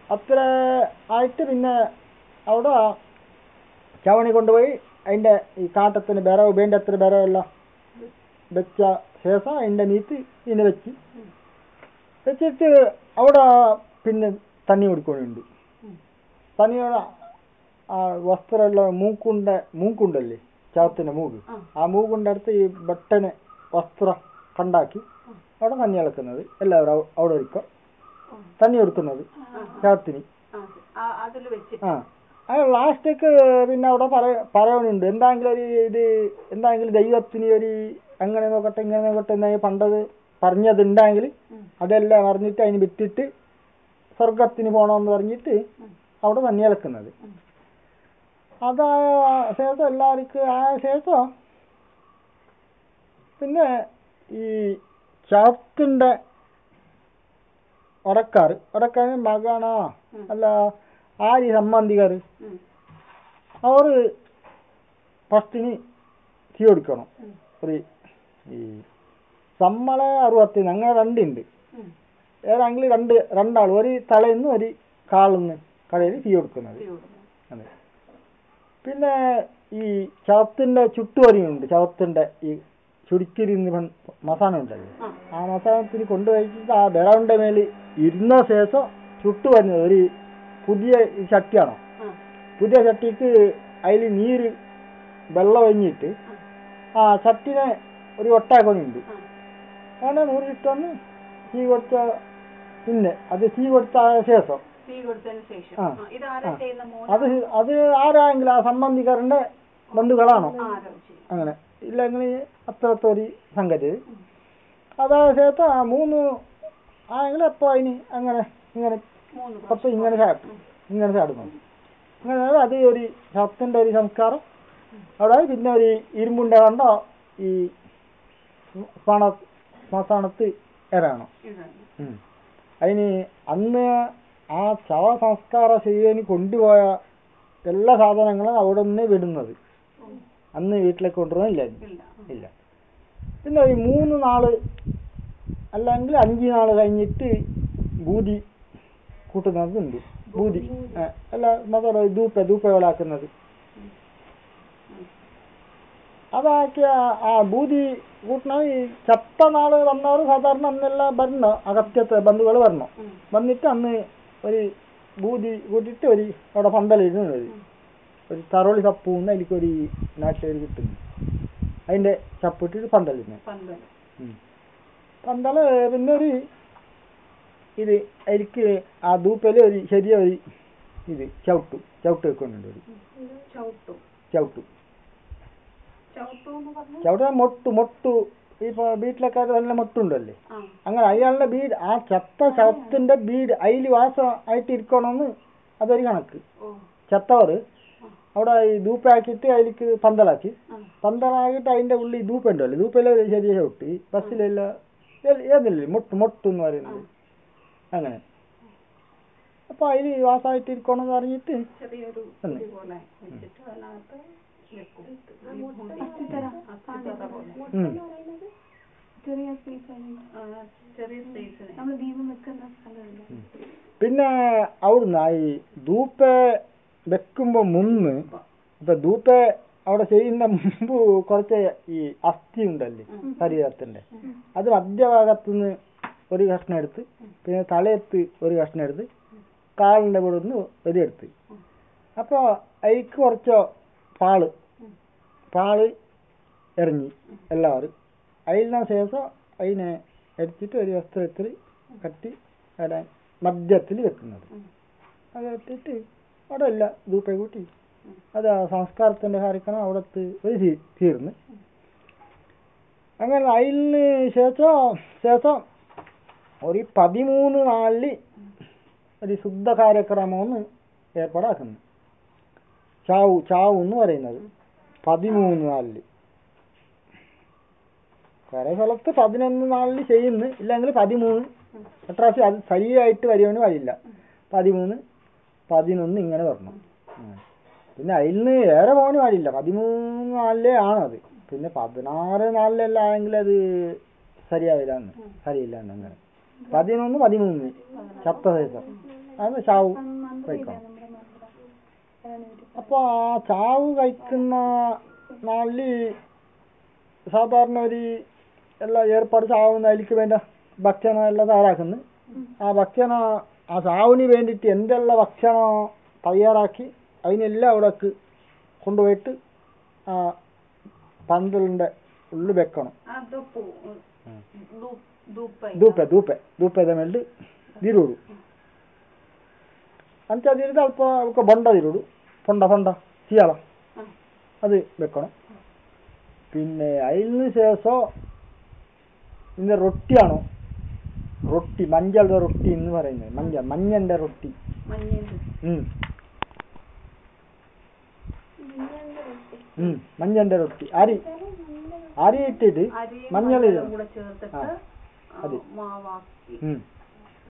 അത്ര ആയിട്ട് പിന്നെ അവിടെ ചവണി കൊണ്ടുപോയി അതിന്റെ ഈ കാട്ടത്തിന് ബെറവ് വേണ്ട അത്ര ബെറവെല്ലാം വെച്ച ശേഷം അതിന്റെ മീത്ത് ഇതിനെ വെച്ച് വെച്ചിട്ട് അവിടെ പിന്നെ തണ്ണി കൊടുക്കുന്നുണ്ട് തണ്ണിയോടെ ആ വസ്ത്രമെല്ലാം മൂക്കുണ്ട മൂക്കുണ്ടല്ലേ ചവത്തിന്റെ മൂക്ക് ആ മൂക്കിന്റെ അടുത്ത് ഈ ബട്ടന് വസ്ത്രം കണ്ടാക്കി അവിടെ തണ്ണി ഇളക്കുന്നത് എല്ലാവരും അവ- അവിടെ ഒരുക്കം തണ്ണി കൊടുക്കുന്നത് ചവത്തിന് ആ അതിൽ വെച്ചിട്ട് ആ അത് ലാസ്റ്റേക്ക് പിന്നെ അവിടെ പറയ പറയാനുണ്ട് എന്തെങ്കിലും ഒരു ഇത് എന്തെങ്കിലും ദൈവത്തിന് ഒരു അങ്ങനെ നോക്കട്ടെ ഇങ്ങനെ നോക്കട്ടെ എന്നായി പണ്ടത് പറഞ്ഞതുണ്ടെങ്കിൽ അതെല്ലാം അറിഞ്ഞിട്ട് അതിന് വിട്ടിട്ട് സ്വർഗത്തിന് പോകണമെന്ന് പറഞ്ഞിട്ട് അവിടെ തന്നെ ഇളക്കുന്നത് അതായ ശേഷം എല്ലാവർക്കും ആയ ശേഷം പിന്നെ ഈ ചാത്തിൻ്റെ ഒടക്കാറ് ഒടക്കാര് മകനാ അല്ല ആര് സംബന്ധിക്കാർ ഉം. അവർ ഫസ്റ്റിന് തീ കൊടുക്കണം ഒരു ഈ സമ്മള അറുപത്തിന് അങ്ങനെ രണ്ടുണ്ട് ഉം. ഏതെങ്കിലും രണ്ട് രണ്ടാൾ ഒരു തലേന്ന് ഒരു കാളിന്ന് കടയിൽ തീ കൊടുക്കുന്നത് അതെ പിന്നെ ഈ ചവത്തിന്റെ ചുട്ടുവരിയുണ്ട് ചവത്തിന്റെ ഈ ചുരുക്കിരുന്ന് മസാല ഉണ്ടല്ലോ ആ മസാലത്തിന് കൊണ്ടുപോയിട്ട് ആ വിറവിന്റെ മേല് ഇരുന്ന ശേഷം ചുട്ടു വരുന്നത് ഒരു പുതിയ ഈ ചട്ടിയാണോ ആ. പുതിയ ചട്ടിക്ക് അതിൽ നീര് വെള്ളം ഒഴിഞ്ഞിട്ട് ആ ചട്ടിനെ ഒരു ഒട്ടാക്കൊണ്ടുണ്ട് അങ്ങനെ നൂറിട്ടൊന്ന് തീ കൊടുത്ത പിന്നെ അത് തീ കൊടുത്ത ശേഷം തീ കൊടുത്തതിന് ശേഷം ആ. ആ, ഇതാരാ ആ. ചെയ്യുന്ന മോൻ അത് അത് ആരായെങ്കിലും ആ സംബന്ധിക്കാരന്റെ ബന്ധുക്കളാണോ ആരോ ചെയ്യും അങ്ങനെ ഇല്ലെങ്കിൽ അത്രത്തെ ഒരു സംഗതി അതായത് ശേഷം ആ മൂന്ന് ആയെങ്കിൽ എപ്പോ അതിന് അങ്ങനെ ഇങ്ങനെ മൂന്ന് പത്ത് ഇങ്ങനെ ചാടും ഇങ്ങനെ ചാടുന്നു അങ്ങനെ അത് ഒരു ശബ്ദത്തിന്റെ ഒരു സംസ്കാരം അവിടെ പിന്നെ ഒരു ഇരുമ്പുണ്ട കണ്ടോ ഈ പണ ശ്മശാനത്ത് എറാണ് ഇതാണ് ഉം. അതിന് അന്ന് ആ ശവ സംസ്കാരം ചെയ്യാൻ കൊണ്ടുപോയ എല്ലാ സാധനങ്ങളും അവിടെ നിന്ന് വിടുന്നത് അന്ന് വീട്ടിലേക്ക് കൊണ്ടുപോകാനില്ല ഇല്ല ഇല്ല പിന്നെ ഒരു മൂന്ന് നാള് അല്ലെങ്കിൽ അഞ്ച് നാള് കഴിഞ്ഞിട്ട് ബൂതി കൂട്ടുന്നതുണ്ട് ബൂതി ആ, അല്ല മതം ധൂപ്പ ധൂപ്പ പോലാക്കുന്നത് അതാക്കിയ ആ ബൂതി കൂട്ടണ ഈ ചത്ത നാള് വന്നവർ സാധാരണ അന്നെല്ലാം വരണം അകത്യത്തെ ബന്ധുക്കൾ വരണം ഉം. വന്നിട്ട് അന്ന് ഒരു ബൂതി കൂട്ടിയിട്ട് ഒരു അവിടെ പന്തലിരുന്ന് ഒരു ഒരു തറോളി ചപ്പൂന്ന് അതിലേക്കൊരു നാട്ടിൽ കിട്ടുന്നു അതിന്റെ ചപ്പിട്ടിട്ട് പന്തലിരുന്ന് പന്തൽ പന്തല് പിന്നെ ഒരു ഇത് അതിലേക്ക് ആ ധൂപ്പല് ഒരു ചെറിയ ഒരു ഇത് ചവിട്ടു ചവിട്ട് വെക്കുന്നുണ്ട് ഒരു ചവിട്ടു ചവിട്ടു ചവിട്ടു എന്ന് പറഞ്ഞു ചവിട്ട് മൊട്ടു മൊട്ടു ഇപ്പൊ വീട്ടിലൊക്കെ നല്ല മൊട്ടുണ്ടല്ലേ ആ അങ്ങനെ അയാളുടെ വീട് ആ ചത്ത ശവത്തിന്റെ വീട് അതിൽ വാസം ആയിട്ട് ഇരിക്കണമെന്ന് അതൊരു കണക്ക് ഓ ചത്തവർ അവിടെ ഈ ധൂപ്പാക്കിയിട്ട് അതിലേക്ക് പന്തലാക്കി ആ പന്തലാക്കിയിട്ട് അതിന്റെ ഉള്ളിൽ ധൂപ്പുണ്ടല്ലോ ധൂപ്പയിലെ ഒരു ചെറിയ ചവിട്ട് ഈ ബസ്സിലെല്ല ഏ- ഏതില്ലേ മൊട്ട് മൊട്ട് എന്ന് പറയുന്നത് അങ്ങനെ അപ്പൊ അതിൽ വാസമായിട്ട് ഇരിക്കണം എന്ന് പറഞ്ഞിട്ട് ചെറിയൊരു തന്നെ. കുഴി പോലെ വെച്ചിട്ട് അതിനകത്ത് വെക്കും ഈ ഭൂമി. അസ്ഥിത്തറ പോലെ ഉം. ചെറിയ സ്പേസ് ആ, ചെറിയ സ്പേസിന് നമ്മൾ ദീപം വെക്കുന്ന സ്ഥലമുണ്ട് പിന്നെ അവിടുന്ന് ഈ ധൂപ്പ വെക്കുമ്പോ മുന്ന് ഇപ്പൊ ധൂപ്പ അവിടെ ചെയ്യുന്ന മുമ്പ് കുറച്ച് ഈ അസ്ഥി ഉണ്ടല്ലേ ശരീരത്തിന്റെ അത് മധ്യഭാഗത്തുനിന്ന് ഒരു കഷ്ണം എടുത്ത് പിന്നെ തലയത്ത് ഒരു കഷ്ണം എടുത്ത് കാലിന്റെ കൂടെ നിന്ന് ഒരു എടുത്ത് അപ്പോൾ അതിക്ക് കുറച്ച് പാള് പാള് എറിഞ്ഞ് എല്ലാവരും അതിന് ശേഷം അതിനെ എടുത്തിട്ട് ഒരു വസ്ത്രത്തിൽ കട്ടി അവിടെ മധ്യത്തിൽ വെക്കുന്നത് അത് ഇട്ടിട്ട് അവിടെ എല്ല ധൂപ്പ കൂട്ടി അത് ആ സംസ്കാരത്തിന്റെ കാര്യക്കണം അവിടത്ത് ഒരു തീ- തീർന്ന് അങ്ങനെ അതിന് ശേഷം ശേഷം ഒരു പതിമൂന്ന് നാലില് ഒരു ശുദ്ധ കാര്യക്രമമെന്ന് ഏർപ്പാടാക്കുന്നു ചാവു ചാവു എന്ന് പറയുന്നത് പതിമൂന്ന് നാലില് വേറെ സ്ഥലത്ത് പതിനൊന്ന് നാലില് ചെയ്യുന്നു ഇല്ലെങ്കിൽ പതിമൂന്ന് എത്രാവശ്യം അത് ശരിയായിട്ട് വരുവാനും വരില്ല പതിമൂന്ന് പതിനൊന്ന് ഇങ്ങനെ വരണം ഉം. പിന്നെ അതിൽ നിന്ന് ഏറെ പോകാനും പാടില്ല പതിമൂന്ന് നാലിലേ ആണത് പിന്നെ പതിനാറ് നാലിലെല്ലാം ആയെങ്കിൽ അത് ശരിയാവില്ല എന്ന് ശരിയില്ല എന്ന് അങ്ങനെ പതിനൊന്ന് പതിമൂന്ന് ചത്ത ശേഷം അത് ചാവ് മന്ത്രിയില്ലേ കഴിക്കണം നമ്മുടെ മന്ത്രി അതാണ് ഇവര് അപ്പൊ ആ ചാവ് കഴിക്കുന്ന നാളില് സാധാരണ ഒരു എല്ലാ ഏർപ്പാട് ചാവുന്ന അതിലേക്ക് വേണ്ട ഭക്ഷണം എല്ലാം തയ്യാറാക്കുന്നു ആ ഭക്ഷണം ആ ചാവിന് വേണ്ടിയിട്ട് എന്തെല്ലാം ഭക്ഷണം തയ്യാറാക്കി അതിനെല്ലാം അവിടേക്ക് കൊണ്ടുപോയിട്ട് ആ പന്തലിന്റെ ഉള്ളിൽ വെക്കണം ಅದಪ್ಪು ಧೂಪ ಧೂಪ ಧೂಪ ಧೂಪದ ಮೇಲೆ ದಿರುಡು ಅಂಚದಿರಿದು ಅಲ್ಪ ಅವಕ್ಕೆ ಬೊಂಡ ದಿರುಡು പൊണ്ട പൊണ്ട ചെയ്യാള അത് വെക്കണം പിന്നെ അതിന് ശേഷം ഇന്ന് റൊട്ടിയാണോ റൊട്ടി മഞ്ഞളുടെ റൊട്ടി എന്ന് പറയുന്നത് മഞ്ഞ മഞ്ഞന്റെ റൊട്ടി മഞ്ഞേന്ത് ഉം മഞ്ഞളുടെ റൊട്ടി ഉം മഞ്ഞന്റെ റൊട്ടി അരി അരി ഇട്ടിട്ട് അരിയും മഞ്ഞൾ മഞ്ഞളും കൂടെ ചേർത്തിട്ട് ആ, ആ, അത്. മാവാക്കി ഉം